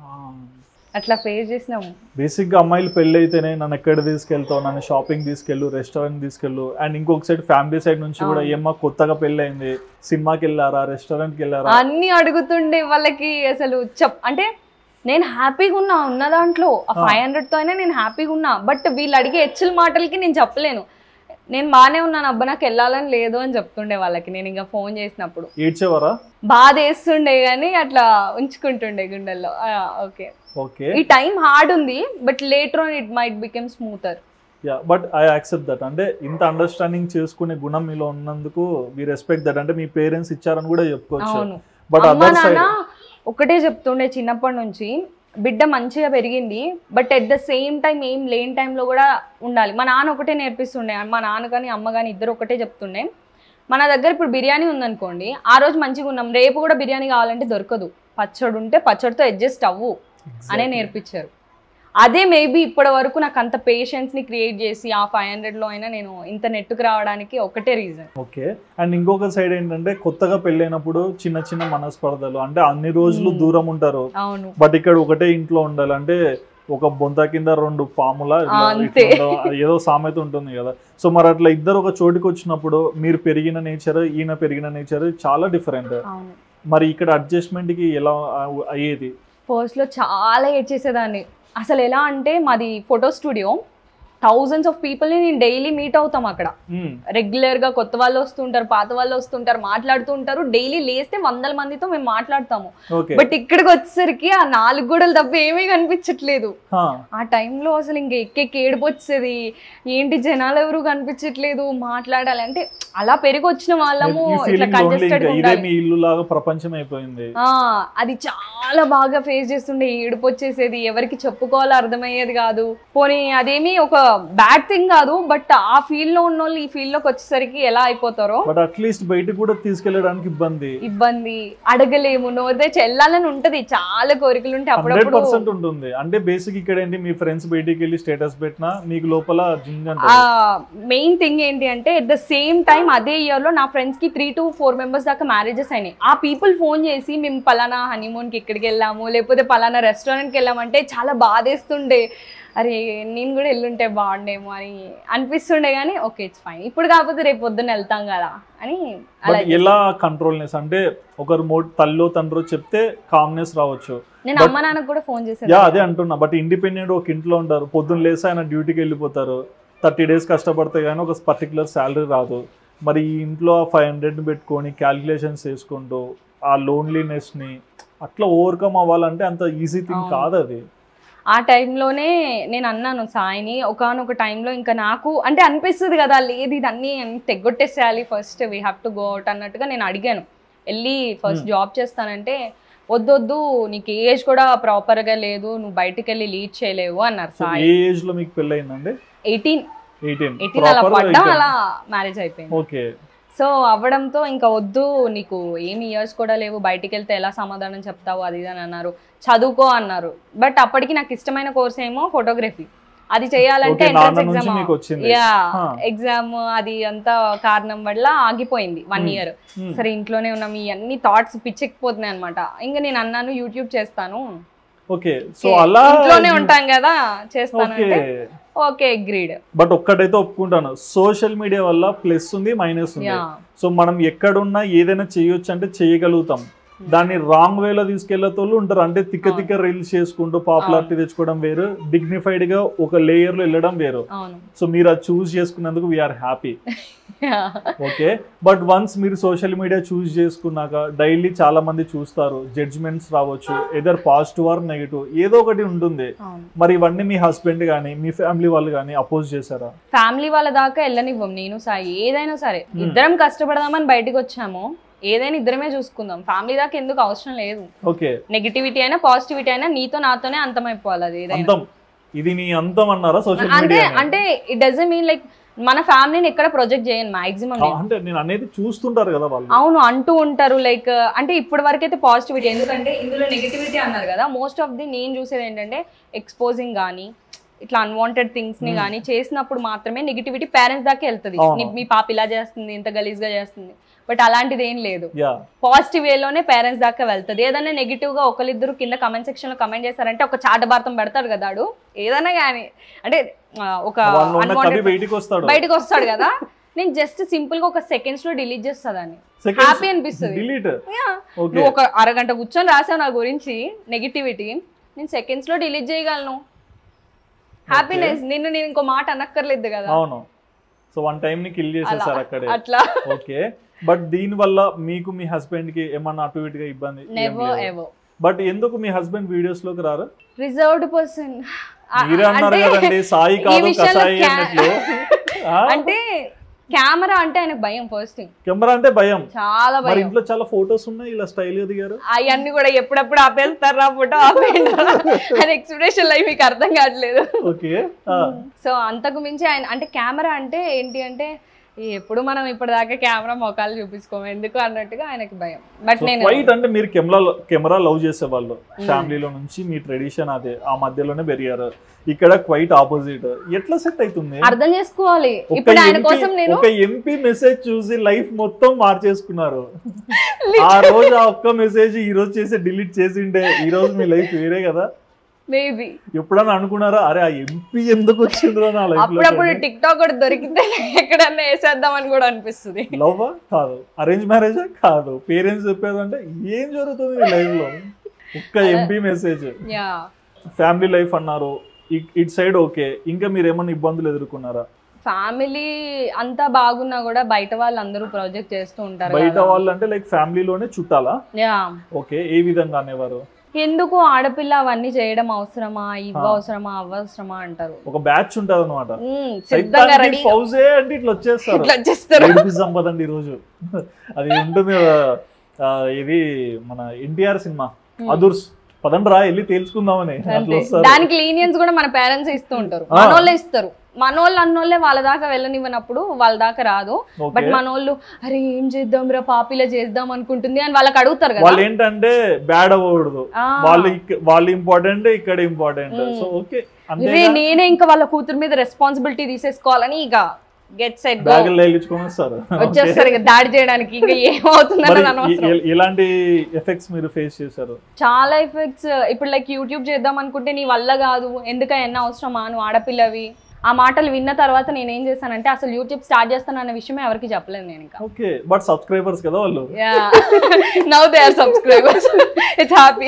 అట్లా ఫేస్ చేసినాము బేసిక్ గా అమ్మాయిలు పెళ్ళి అయితేనే నన్ను ఎక్కడ తీసుకెళ్తావు నన్ను షాపింగ్ తీసుకెళ్ళు రెస్టారెంట్ తీసుకెళ్ళు అండ్ ఇంకొక సైడ్ ఫ్యామిలీ సైడ్ నుంచి కూడా అవును. ఏమ్మా కొత్తగా పెళ్ళి అయింది సినిమాకి వెళ్ళారా రెస్టారెంట్ కి వెళ్ళారా అన్ని అడుగుతుండే వాళ్ళకి అసలు చెప్ అంటే నేను హ్యాపీగా ఉన్నా ఉన్న దాంట్లో ఆ ఆ. ఫైవ్ హండ్రెడ్ తో అయినా నేను హ్యాపీగా ఉన్నా బట్ వీళ్ళు అడిగే హెచ్చుల మాటలకి నేను చెప్పలేను నేను బాగానే ఉన్నాను అబ్బా నాకు వెళ్ళాలని లేదు అని చెప్తుండే వాళ్ళకి నేను ఇంకా ఫోన్ చేసినప్పుడు ఏడ్చేవారా బాధ వేస్తుండే కానీ అట్లా ఉంచుకుంటుండే గుండెల్లో ఓకే ఓకే ఈ టైం హార్డ్ ఉంది but later on it might become smoother yeah but I accept that అంటే ఇంత అండర్స్టాండింగ్ చేసుకునే గుణం మీలో ఉన్నందుకు మీ రెస్పెక్ట్ దట్ అంటే మీ పేరెంట్స్ ఇచ్చారని కూడా చెప్పుకోవచ్చు అవును బట్ అమ్మ అదర్ సైడ్ నాన్న ఒకటే చెప్తుండే చిన్నప్పటి నుంచి బిడ్డ మంచిగా పెరిగింది but at the same time ఏం లేని టైంలో కూడా ఉండాలి మా నాన్న ఒకటే నేర్పిస్తుండే మా నాన్న కానీ అమ్మ కానీ ఇద్దరు ఒకటే చెప్తుండే మన దగ్గర ఇప్పుడు బిర్యానీ ఉందనుకోండి ఆ రోజు మంచిగా ఉన్నాం రేపు కూడా బిర్యానీ కావాలంటే దొరకదు పచ్చడి ఉంటే పచ్చడితో అడ్జస్ట్ అవ్వు అనే నేర్పించారు అదే మేబీ ఇప్పటి వరకు నాకు అంత పేషెన్స్ని క్రియేట్ చేసి ఆ ఫైవ్ హండ్రెడ్లో అయినా నేను ఇంత నెట్టుకు రావడానికి ఒకటే రీజన్ ఓకే అండ్ ఇంకొక సైడ్ ఏంటంటే కొత్తగా పెళ్ళైనప్పుడు చిన్న చిన్న మనస్పర్ధలు అంటే అన్ని రోజులు Hmm. దూరం ఉంటారు అవును బట్ ఇక్కడ ఒకటే ఇంట్లో ఉండాలి అంటే ఒక బొంత కింద రెండు పాముల ఇట్లా- ఆ, అంతే. ఇట్లా ఉండవు. ఏదో సామెత ఉంటుంది కదా సో మరి అట్లా ఇద్దరు ఒక చోటుకి వచ్చినప్పుడు మీరు పెరిగిన నేచర్ ఈయన పెరిగిన నేచర్ చాలా డిఫరెంట్ అవును మరి ఇక్కడ అడ్జస్ట్మెంట్ కి ఎలా ఆ, అయ్యేది ఫస్ట్లో చాలా ఏడ్ చేసేదాన్ని అసలు ఎలా అంటే మాది ఫోటో స్టూడియో థౌజండ్స్ ఆఫ్ పీపుల్ని నేను డైలీ మీట్ అవుతాం అక్కడ మ్మ్. రెగ్యులర్గా కొత్త వాళ్ళు వస్తుంటారు పాత వాళ్ళు వస్తుంటారు మాట్లాడుతూ ఉంటారు డైలీ లేస్తే వందల మందితో మేము మాట్లాడతాము ఓకే బట్ ఇక్కడికి వచ్చేసరికి ఆ నాలుగు గోడలు తప్ప ఏమీ కనిపించట్లేదు హా. ఆ టైంలో అసలు ఇంక ఎక్కెక్కి ఏడుపు వచ్చేది ఏంటి జనాలు ఎవరు కనిపించట్లేదు మాట్లాడాలి అంటే అలా పెరిగి వచ్చిన వాళ్ళము ఈ ఇట్లా ఫీలింగ్ ఓన్లీ కంజెస్టెడ్ ఇంకా ఇదే మీ ఇల్లు లాగా ప్రపంచం అయిపోయింది ఆ అది చాలా బాగా ఫేస్ చేస్తుండే ఏడుపు వచ్చేసేది ఎవరికి చెప్పుకోవాలో అర్థమయ్యేది కాదు పోనీ అదేమి ఒక బ్యాడ్ థింగ్ కాదు బట్ ఆ ఫీల్డ్ లో ఉన్న వాళ్ళు ఈ ఫీల్డ్ లోకి వచ్చేసరికి ఎలా అయిపోతారో బట్ అట్లీస్ట్ బయటకు కూడా తీసుకెళ్ళడానికి ఇబ్బంది ఇబ్బంది అడగలేము నోరు తెచ్చి వెళ్ళాలని ఉంటది చాలా కోరికలు ఉంటాయి హండ్రెడ్ అప్పుడప్పుడు పర్సెంట్ ఉంటుంది అంటే బేసిక్ ఇక్కడ ఏంటి మీ ఫ్రెండ్స్ బయటికి వెళ్ళి స్టేటస్ పెట్టినా మీకు లోపల జింగ్ ఆ అంటే మెయిన్ థింగ్ ఏంటి అంటే ఎట్ ద సేమ్ టైం అదే ఇయర్ లో నా ఫ్రెండ్స్ కి త్రీ టు ఫోర్ మెంబర్స్ దాకా మ్యారేజెస్ అయినాయి ఆ పీపుల్ ఫోన్ చేసి మేము పలానా హనీమూన్ కి ఇక్కడికి వెళ్ళాము లేకపోతే పలానా రెస్టారెంట్ కి వెళ్ళామంటే చాలా బాధేస్తుండే అరే నేను కూడా వెళ్ళుంటే బాగుండేమో అని అనిపిస్తుండే కానీ ఓకే ఇట్స్ ఫైన్ ఇప్పుడు కాకపోతే రేపు పొద్దున్న వెళ్తాం కదా అని అలా బట్ ఎలా కంట్రోల్నెస్ అంటే ఒకరు మో తల్లో తండ్రో చెప్తే కామ్నెస్ రావచ్చు నేను but- అమ్మ నాన్నకు కూడా ఫోన్ యా చేసేది అదే అంటున్నా బట్ ఇండిపెండెంట్ ఒక ఇంట్లో ఉంటారు పొద్దున్న లేసి ఆయన డ్యూటీకి వెళ్ళిపోతారు థర్టీ డేస్ కష్టపడితే కానీ ఒక పర్టికులర్ శాలరీ రాదు మరి ఈ ఇంట్లో ఫైవ్ హండ్రెడ్ పెట్టుకొని క్యాలిక్యులేషన్స్ చేసుకుంటూ ఆ లోన్లీనెస్ని అట్లా ఓవర్కమ్ అవ్వాలంటే అంత ఈజీ థింగ్ అవును. కాదు అది ఆ టైంలోనే నేను అన్నాను సాయిని ఒకనొక టైంలో ఇంకా నాకు అంటే అనిపిస్తుంది కదా లేదు ఇదన్నీ తెగ్గొట్టేసేయాలి first we have to go out అన్నట్టుగా నేను అడిగాను వెళ్ళి ఫస్ట్ Hmm. జాబ్ చేస్తానంటే వద్దొద్దు నీకు ఏజ్ కూడా ప్రాపర్గా లేదు నువ్వు బయటికి వెళ్ళి లీడ్ చేయలేవు అన్నారు సో సాయి ఏ ఏజ్ లో మీకు పెళ్ళయిందండి ఎయిటీన్ ఎయిటీన్ ఎయిటీన్ అలా పడ్డం అలా మ్యారేజ్ అయిపోయింది ఓకే సో అవ్వడంతో ఇంకా వద్దు నీకు ఏమి ఇయర్స్ కూడా లేవు బయటికి వెళ్తే ఎలా సమాధానం చెప్తావు అది ఇది అని అన్నారు చదువుకో అన్నారు బట్ అప్పటికి నాకు ఇష్టమైన కోర్స్ ఏమో ఫోటోగ్రఫీ అది చేయాలంటే Okay, నాన్న ఎంట్రన్స్ నుంచి ఎగ్జామ్ మీకు వచ్చింది. Yeah Huh. ఎగ్జామ్ అది అంతా కారణం వల్ల ఆగిపోయింది వన్ Hmm. Year Hmm. సరే ఇంట్లోనే ఉన్నాం ఈ అన్ని థాట్స్ పిచ్చెక్కిపోతున్నాయి అనమాట ఇంకా నేను అన్నాను యూట్యూబ్ చేస్తాను ఓకే సో Okay, అలా ఇంట్లోనే ఉంటాం కదా చేస్తానంటే ఓకే ఓకే అగ్రీడ్ బట్ ఒక్కటైతే ఒప్పుకుంటాను సోషల్ మీడియా వల్ల ప్లస్ ఉంది మైనస్ ఉంది యా సో మనం ఎక్కడున్నా ఏదైనా చేయొచ్చు అంటే చేయగలుగుతాం దాన్ని రాంగ్ వేలో తీసుకెళ్లేతోళ్ళు ఉంటారు అంటే తిక్క అవును. తిక్క రీల్స్ చేసుకుంటూ పాపులారిటీ తెచ్చుకోవడం వేరు డిగ్నిఫైడ్ గా ఒక లేయర్ లో వెళ్ళడం వేరు అవును సో మీరు అది చూస్ చేసుకున్నందుకు we are happy okay but once మీరు సోషల్ మీడియా చూస్ చేసుకున్నాక డైలీ చాలా మంది చూస్తారు జడ్జ్మెంట్స్ రావచ్చు ఎదర్ పాజిటివ్ ఆర్ నెగిటివ్ ఏదో ఒకటి ఉంటుంది అవును మరి ఇవన్నీ మీ హస్బెండ్ కానీ మీ ఫ్యామిలీ వాళ్ళు కానీ అపోజ్ చేశారా ఫ్యామిలీ వాళ్ళ దాకా వెళ్ళనివ్వం నేను సాయి ఏదైనా సరే Hmm. ఇద్దరం కష్టపడదామని బయటకు వచ్చాము ఏదైనా ఇద్దరమే చూసుకుందాం ఫ్యామిలీ దాకా ఎందుకు అవసరం లేదు ఓకే నెగిటివిటీ అయినా పాజిటివిటీ అయినా నీతో నాతోనే అంతమైపోవాలి అది ఏదైనా అంతం ఇది నీ అంతం అన్నారా సోషల్ అంటే మీడియా అంటే ఇట్ డజన్ మీన్ లైక్ మన ఫ్యామిలీని ఎక్కడ ప్రొజెక్ట్ చేయను మాక్సిమం అంటే నేను అనేది చూస్తుంటారు కదా వాళ్ళు అవును అంటూ ఉంటారు లైక్ అంటే ఇప్పటి వరకు అయితే పాజిటివిటీ ఎందుకంటే ఇందులో నెగిటివిటీ అన్నారు కదా మోస్ట్ ఆఫ్ ది నేను చూసేది ఏంటంటే ఎక్స్పోజింగ్ కానీ ఇట్లా అన్వాంటెడ్ థింగ్స్ ని Hmm. కానీ చేసినప్పుడు మాత్రమే నెగిటివిటీ పేరెంట్స్ దాకా వెళ్తుంది అవును. నీ- మీ పాప ఇలా చేస్తుంది ఇంత గలీజ్ గా చేస్తుంది బట్ అలాంటిది ఏం లేదు యా పాజిటివ్ వేలోనే పేరెంట్స్ దాకా వెళ్తుంది ఏదైనా నెగిటివ్ గా ఒకరిద్దరు కింద కమెంట్ సెక్షన్ లో కమెంట్ చేశారంటే ఒక చాట భారతం పెడతాడు కదా ఆడు ఏదైనా కానీ అంటే ఆ, ఒక వాళ్ళు ఉన్న కవి unwanted- బయటికి వస్తాడు బయటకు వస్తాడు కదా నేను జస్ట్ సింపుల్ గా ఒక సెకండ్స్ లో డిలీట్ చేస్తాదని హ్యాపీ అనిపిస్తుంది డిలీట్ Yeah. ఓకే నువ్వు ఒక అరగంట కూర్చొని రాసావు నా గురించి నెగిటివిటీ నేను సెకండ్స్ లో డిలీట్ చేయగలను హ్యాపీనెస్ నిన్ను నేను ఇంకో మాట అనక్కర్లేదు కదా అవును సో వన్ టైం ని కిల్ చేసేసారు అక్కడే అట్లా ఓకే బట్ దీని వల్ల మీకు మీ హస్బెండ్ కి ఏమన్నా అటు ఇటుగా ఇబ్బంది నెవర్ ఎవర్ బట్ ఎందుకు మీ హస్బెండ్ వీడియోస్ లోకి రారు రిజర్వ్డ్ పర్సన్ మీరే అన్నారు కదండి సాయి కాదు కసాయి అన్నట్లు ఆ? అంటే కెమెరా అంటే ఆయనకు భయం ఫస్ట్ థింగ్ కెమెరా అంటే భయం చాలా మరి భయం ఇంట్లో చాలా ఫొటోస్ ఉన్నాయి ఇలా స్టైల్ గా దిగారు అవన్నీ కూడా ఎప్పుడప్పుడు ఆపేస్తారా ఫోటో ఆపేయండి అది ఎక్స్ప్రెషన్ లైఫ్ మీకు అర్థం కావట్లేదు ఓకే సో అంతకు మించి ఆయన అంటే కెమెరా అంటే ఏంటి అంటే ఈ ఎప్పుడు మనం ఇప్పటిదాకా కెమెరా మొఖాలు చూపించుకోము ఎందుకు అన్నట్టుగా ఆయనకి భయం బట్ నేను క్వైట్ అంటే మీరు కెమెరా కెమెరా లవ్ చేసేవాళ్ళు ఫ్యామిలీలో నుంచి మీ ట్రెడిషన్ అదే ఆ మధ్యలోనే పెరిగారు ఇక్కడ క్వైట్ ఆపోజిట్ ఎట్లా సెట్ అవుతుంది అర్థం చేసుకోవాలి ఒక ఇప్పుడు ఆయన MP కోసం నేను ఒక ఎంపీ మెసేజ్ చూసి లైఫ్ మొత్తం మార్చేసుకున్నారు ఆ రోజు ఆ ఒక్క మెసేజ్ ఈ రోజు చేసి డిలీట్ చేసిండే ఈ రోజు మీ లైఫ్ వేరే కదా మేబీ ఎప్పుడన్నా అనుకున్నారా అరే ఆ ఎంపీ ఎందుకు వచ్చిండ్రో నా లైఫ్ అప్పుడప్పుడు టిక్ టాక్ కూడా దొరికితే ఎక్కడన్నా వేసేద్దామని కూడా అనిపిస్తుంది లవ్ కాదు అరేంజ్ మ్యారేజా కాదు పేరెంట్స్ చెప్పేదంటే ఏం జరుగుతుంది మీ లైఫ్ లో ఒక్క ఎంపీ మెసేజ్ యా ఫ్యామిలీ లైఫ్ అన్నారు ఇ- ఇటు సైడ్ ఓకే ఇంకా మీరు ఏమన్నా ఇబ్బందులు ఎదుర్కొన్నారా ఫ్యామిలీ అంతా బాగున్నా కూడా బయట వాళ్ళు అందరూ ప్రాజెక్ట్ చేస్తూ ఉంటారు బయట కదా. వాళ్ళు అంటే లైక్ ఫ్యామిలీలోనే చుట్టాలా యా ఓకే ఏ విధంగా అనేవారు ఎందుకు ఆడపిల్ల అవన్నీ చేయడం అవసరమా ఇవ్వ ఆ. అవసరమా అవసరమా అంటారు ఒక బ్యాచ్ ఉంటది అనమాట ఉమ్, సిద్ధంగా రెడీ ఫౌజే అంటే ఇట్లా వచ్చేస్తారు ఇట్లా వచ్చేస్తారు ఏడుపు సంపదండి ఈ రోజు అది ఉంటుంది కదా ఆ, ఇది మన ఎన్టీఆర్ సినిమా అదుర్స్ పదండి రా వెళ్ళి తేల్చుకుందామని అట్లా అంతే వస్తారు దానికి లీనియన్స్ కూడా మన పేరెంట్స్ ఇస్తూ ఉంటారు ఆ. మనోళ్ళే ఇస్తారు మనోళ్ళు అన్నోళ్ళే వాళ్ళ దాకా వెళ్ళనివ్వనప్పుడు వాళ్ళ దాకా రాదు బట్ ఓకే మనోళ్ళు అరే ఏం చేద్దాం రా పాపిలా చేద్దాం అనుకుంటుంది అని వాళ్ళకి అడుగుతారు కదా వాళ్ళు ఏంటంటే బ్యాడ్ అవ్వకూడదు ఆ. వాళ్ళు ఇక్క- వాళ్ళు ఇంపార్టెంట్ ఇక్కడ ఇంపార్టెంట్ మ్మ్. సో ఓకే రే అంతే నేనే ఇంకా వాళ్ళ కూతురు మీద రెస్పాన్సిబిలిటీ తీసేసుకోవాలని ఇక గెట్ సెట్ గో బ్యాగులు లేగించుకొని వస్తారు వచ్చేస్తారు ఇక దాడి చేయడానికి ఇంకా మరి ఏమవుతుందని అనవసరం ఎ- ఎలాంటి ఎఫెక్ట్స్ మీరు ఫేస్ చేశారు చాలా ఎఫెక్ట్స్ ఇప్పుడు లైక్ యూట్యూబ్ చేద్దాం అనుకుంటే నీ వల్ల కాదు ఎందుకన్నా అవసరమా నువ్వు ఆడపిల్లవి ఆ మాటలు విన్న తర్వాత నేను ఏం చేశానంటే అసలు యూట్యూబ్ స్టార్ట్ చేస్తాను అన్న విషయమే ఎవరికి చెప్పలేదు నేను ఇంకా ఓకే బట్ సబ్స్క్రైబర్స్ కదా వాళ్ళు now they are subscribers it's happy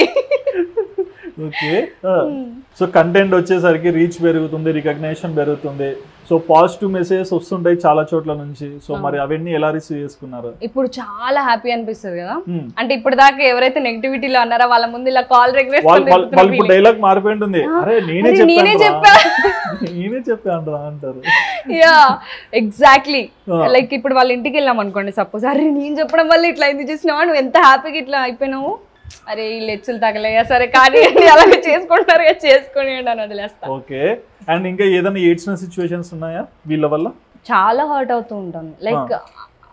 okay so content వచ్చేసరికి రీచ్ పెరుగుతుంది రికగ్నేషన్ పెరుగుతుంది సో పాజిటివ్ మెసేజెస్ వస్తుంటాయి చాలా చోట్ల నుంచి సో మరి అవన్నీ ఎలా రిసీవ్ చేసుకున్నారు ఇప్పుడు చాలా హ్యాపీ అనిపిస్తుంది కదా Hmm. అంటే ఇప్పుడు దాకా ఎవరైతే నెగిటివిటీలో అన్నారో వాళ్ళ ముందు ఇలా కాల్ వాళ్ళు వాళ్ళు వాళ్ళు ఇప్పుడు డైలాగ్ మారిపోయి ఉంటుంది అరే నేనే అరే, నేనే చెప్పాను రా. నేనే చెప్పాను రా అంటారు యా ఎగ్జాక్ట్లీ Ah. లైక్ ఇప్పుడు వాళ్ళ ఇంటికి వెళ్ళాం అనుకోండి సపోజ్ అరే నేను చెప్పడం వల్ల ఇట్లా ఎందుకు చేసినావా నువ్వు ఎంత హ్యాపీగా ఇట్లా అయిపోయినావు అరే ఈ లెచ్చులు తగలయ్యా సరే కానీ అలాగే చేసుకుంటున్నారు కదా చేసుకొని అని వదిలేస్తా ఓకే అండ్ ఇంకా ఏదైనా ఏడ్చిన సిచ్యువేషన్స్ ఉన్నాయా వీళ్ళ వల్ల చాలా హర్ట్ అవుతూ ఉంటాను లైక్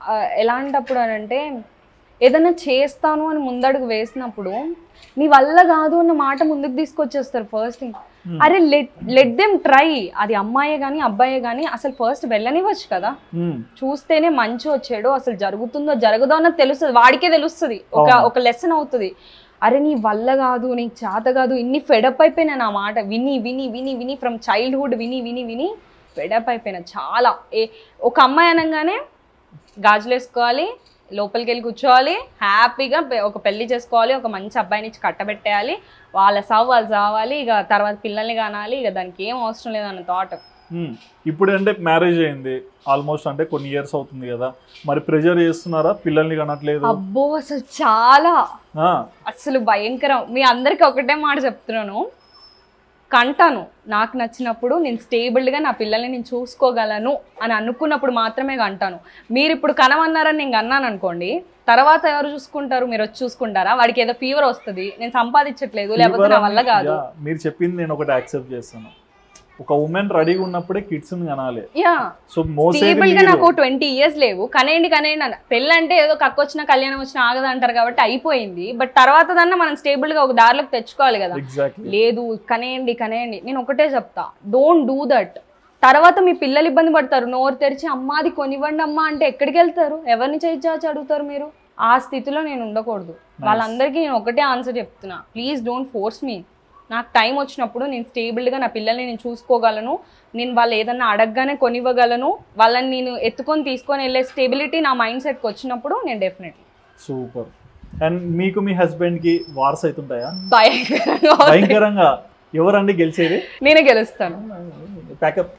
ఆ, ఎలాంటప్పుడు అని అంటే ఏదైనా చేస్తాను అని ముందడుగు వేసినప్పుడు నీ వల్ల కాదు అన్న మాట ముందుకు తీసుకొచ్చేస్తారు ఫస్ట్ థింగ్ Hmm. అరే లెట్ లెట్ దెమ్ ట్రై అది అమ్మాయే కానీ అబ్బాయే కానీ అసలు ఫస్ట్ వెళ్ళనివ్వచ్చు కదా ఉమ్, చూస్తేనే మంచి వచ్చాడు అసలు జరుగుతుందో జరగదో అన్నది తెలుస్తుంది వాడికే తెలుస్తుంది ఒక అవును. ఒక లెసన్ అవుతుంది అరే నీ వల్ల కాదు నీకు చేత కాదు ఇన్ని ఫెడప్ అయిపోయినా నా మాట విని విని విని విని ఫ్రమ్ చైల్డ్హుడ్ విని విని విని ఫెడప్ అయిపోయినా చాలా ఏ ఒక అమ్మాయి అనగానే గాజులు వేసుకోవాలి లోపలికి వెళ్ళి కూర్చోవాలి హ్యాపీగా పె- ఒక పెళ్లి చేసుకోవాలి ఒక మంచి అబ్బాయిని ఇచ్చి కట్టబెట్టేయాలి వాళ్ళ సావు వాళ్ళు చావాలి ఇక తర్వాత పిల్లల్ని కానాలి ఇక దానికి ఏం అవసరం లేదన్న థాట్ ఉమ్. ఇప్పుడు అంటే మ్యారేజ్ అయింది ఆల్మోస్ట్ అంటే కొన్ని ఇయర్స్ అవుతుంది కదా మరి ప్రెజర్ చేస్తున్నారా పిల్లల్ని కనట్లేదు అబ్బో అసలు చాలా ఆ, అసలు భయంకరం మీ అందరికి ఒకటే మాట చెప్తున్నాను కంటాను నాకు నచ్చినప్పుడు నేను స్టేబుల్గా నా పిల్లల్ని నేను చూసుకోగలను అని అనుకున్నప్పుడు మాత్రమే కంటాను మీరు ఇప్పుడు కనమన్నారని నేను అన్నాను అనుకోండి తర్వాత ఎవరు చూసుకుంటారు మీరు వచ్చి చూసుకుంటారా వాడికి ఏదో ఫీవర్ వస్తుంది నేను సంపాదించట్లేదు లేకపోతే నా వల్ల కాదు యా, మీరు చెప్పింది నేను ఒకటి యాక్సెప్ట్ చేస్తాను ఒక ఉమెన్ రెడీగా ఉన్నప్పుడే కిడ్స్ కనాలి యా సో మోసేది స్టేబుల్ గా మీరు. నాకు ట్వంటీ ఇయర్స్ లేవు కనేయండి కనేయండి అన్న పెళ్ళి అంటే ఏదో కక్క వచ్చినా కళ్యాణం వచ్చినా ఆగదు అంటారు కాబట్టి అయిపోయింది బట్ తర్వాత దన్నా మనం స్టేబుల్ గా ఒక దారిలోకి తెచ్చుకోవాలి కదా ఎగ్జాక్ట్లీ లేదు కనేయండి కనేయండి నేను ఒకటే చెప్తా డోంట్ డూ దట్ తర్వాత మీ పిల్లలు ఇబ్బంది పడతారు నోరు తెరిచి అమ్మా అది కొనివ్వండి అమ్మా అంటే ఎక్కడికి వెళ్తారు ఎవరిని చేయించాచి అడుగుతారు మీరు ఆ స్థితిలో నేను ఉండకూడదు వాళ్ళందరికీ నేను ఒకటే ఆన్సర్ చెప్తున్నా ప్లీజ్ డోంట్ ఫోర్స్ మీ నాకు టైం వచ్చినప్పుడు నేను స్టేబుల్గా నా పిల్లల్ని నేను చూసుకోగలను నేను వాళ్ళు ఏదన్నా అడగగానే కొనివ్వగలను వాళ్ళని నేను ఎత్తుకొని తీసుకొని వెళ్ళే స్టెబిలిటీ నా మైండ్ సెట్కి వచ్చినప్పుడు నేను డెఫినెట్లీ సూపర్ అండ్ మీకు మీ హస్బెండ్ కి వార్స్ అవుతుంటాయా భయంకరంగా అవుతాయి. భయంకరంగా ఎవరండి గెలిచేది నేనే గెలుస్తాను ప్యాకప్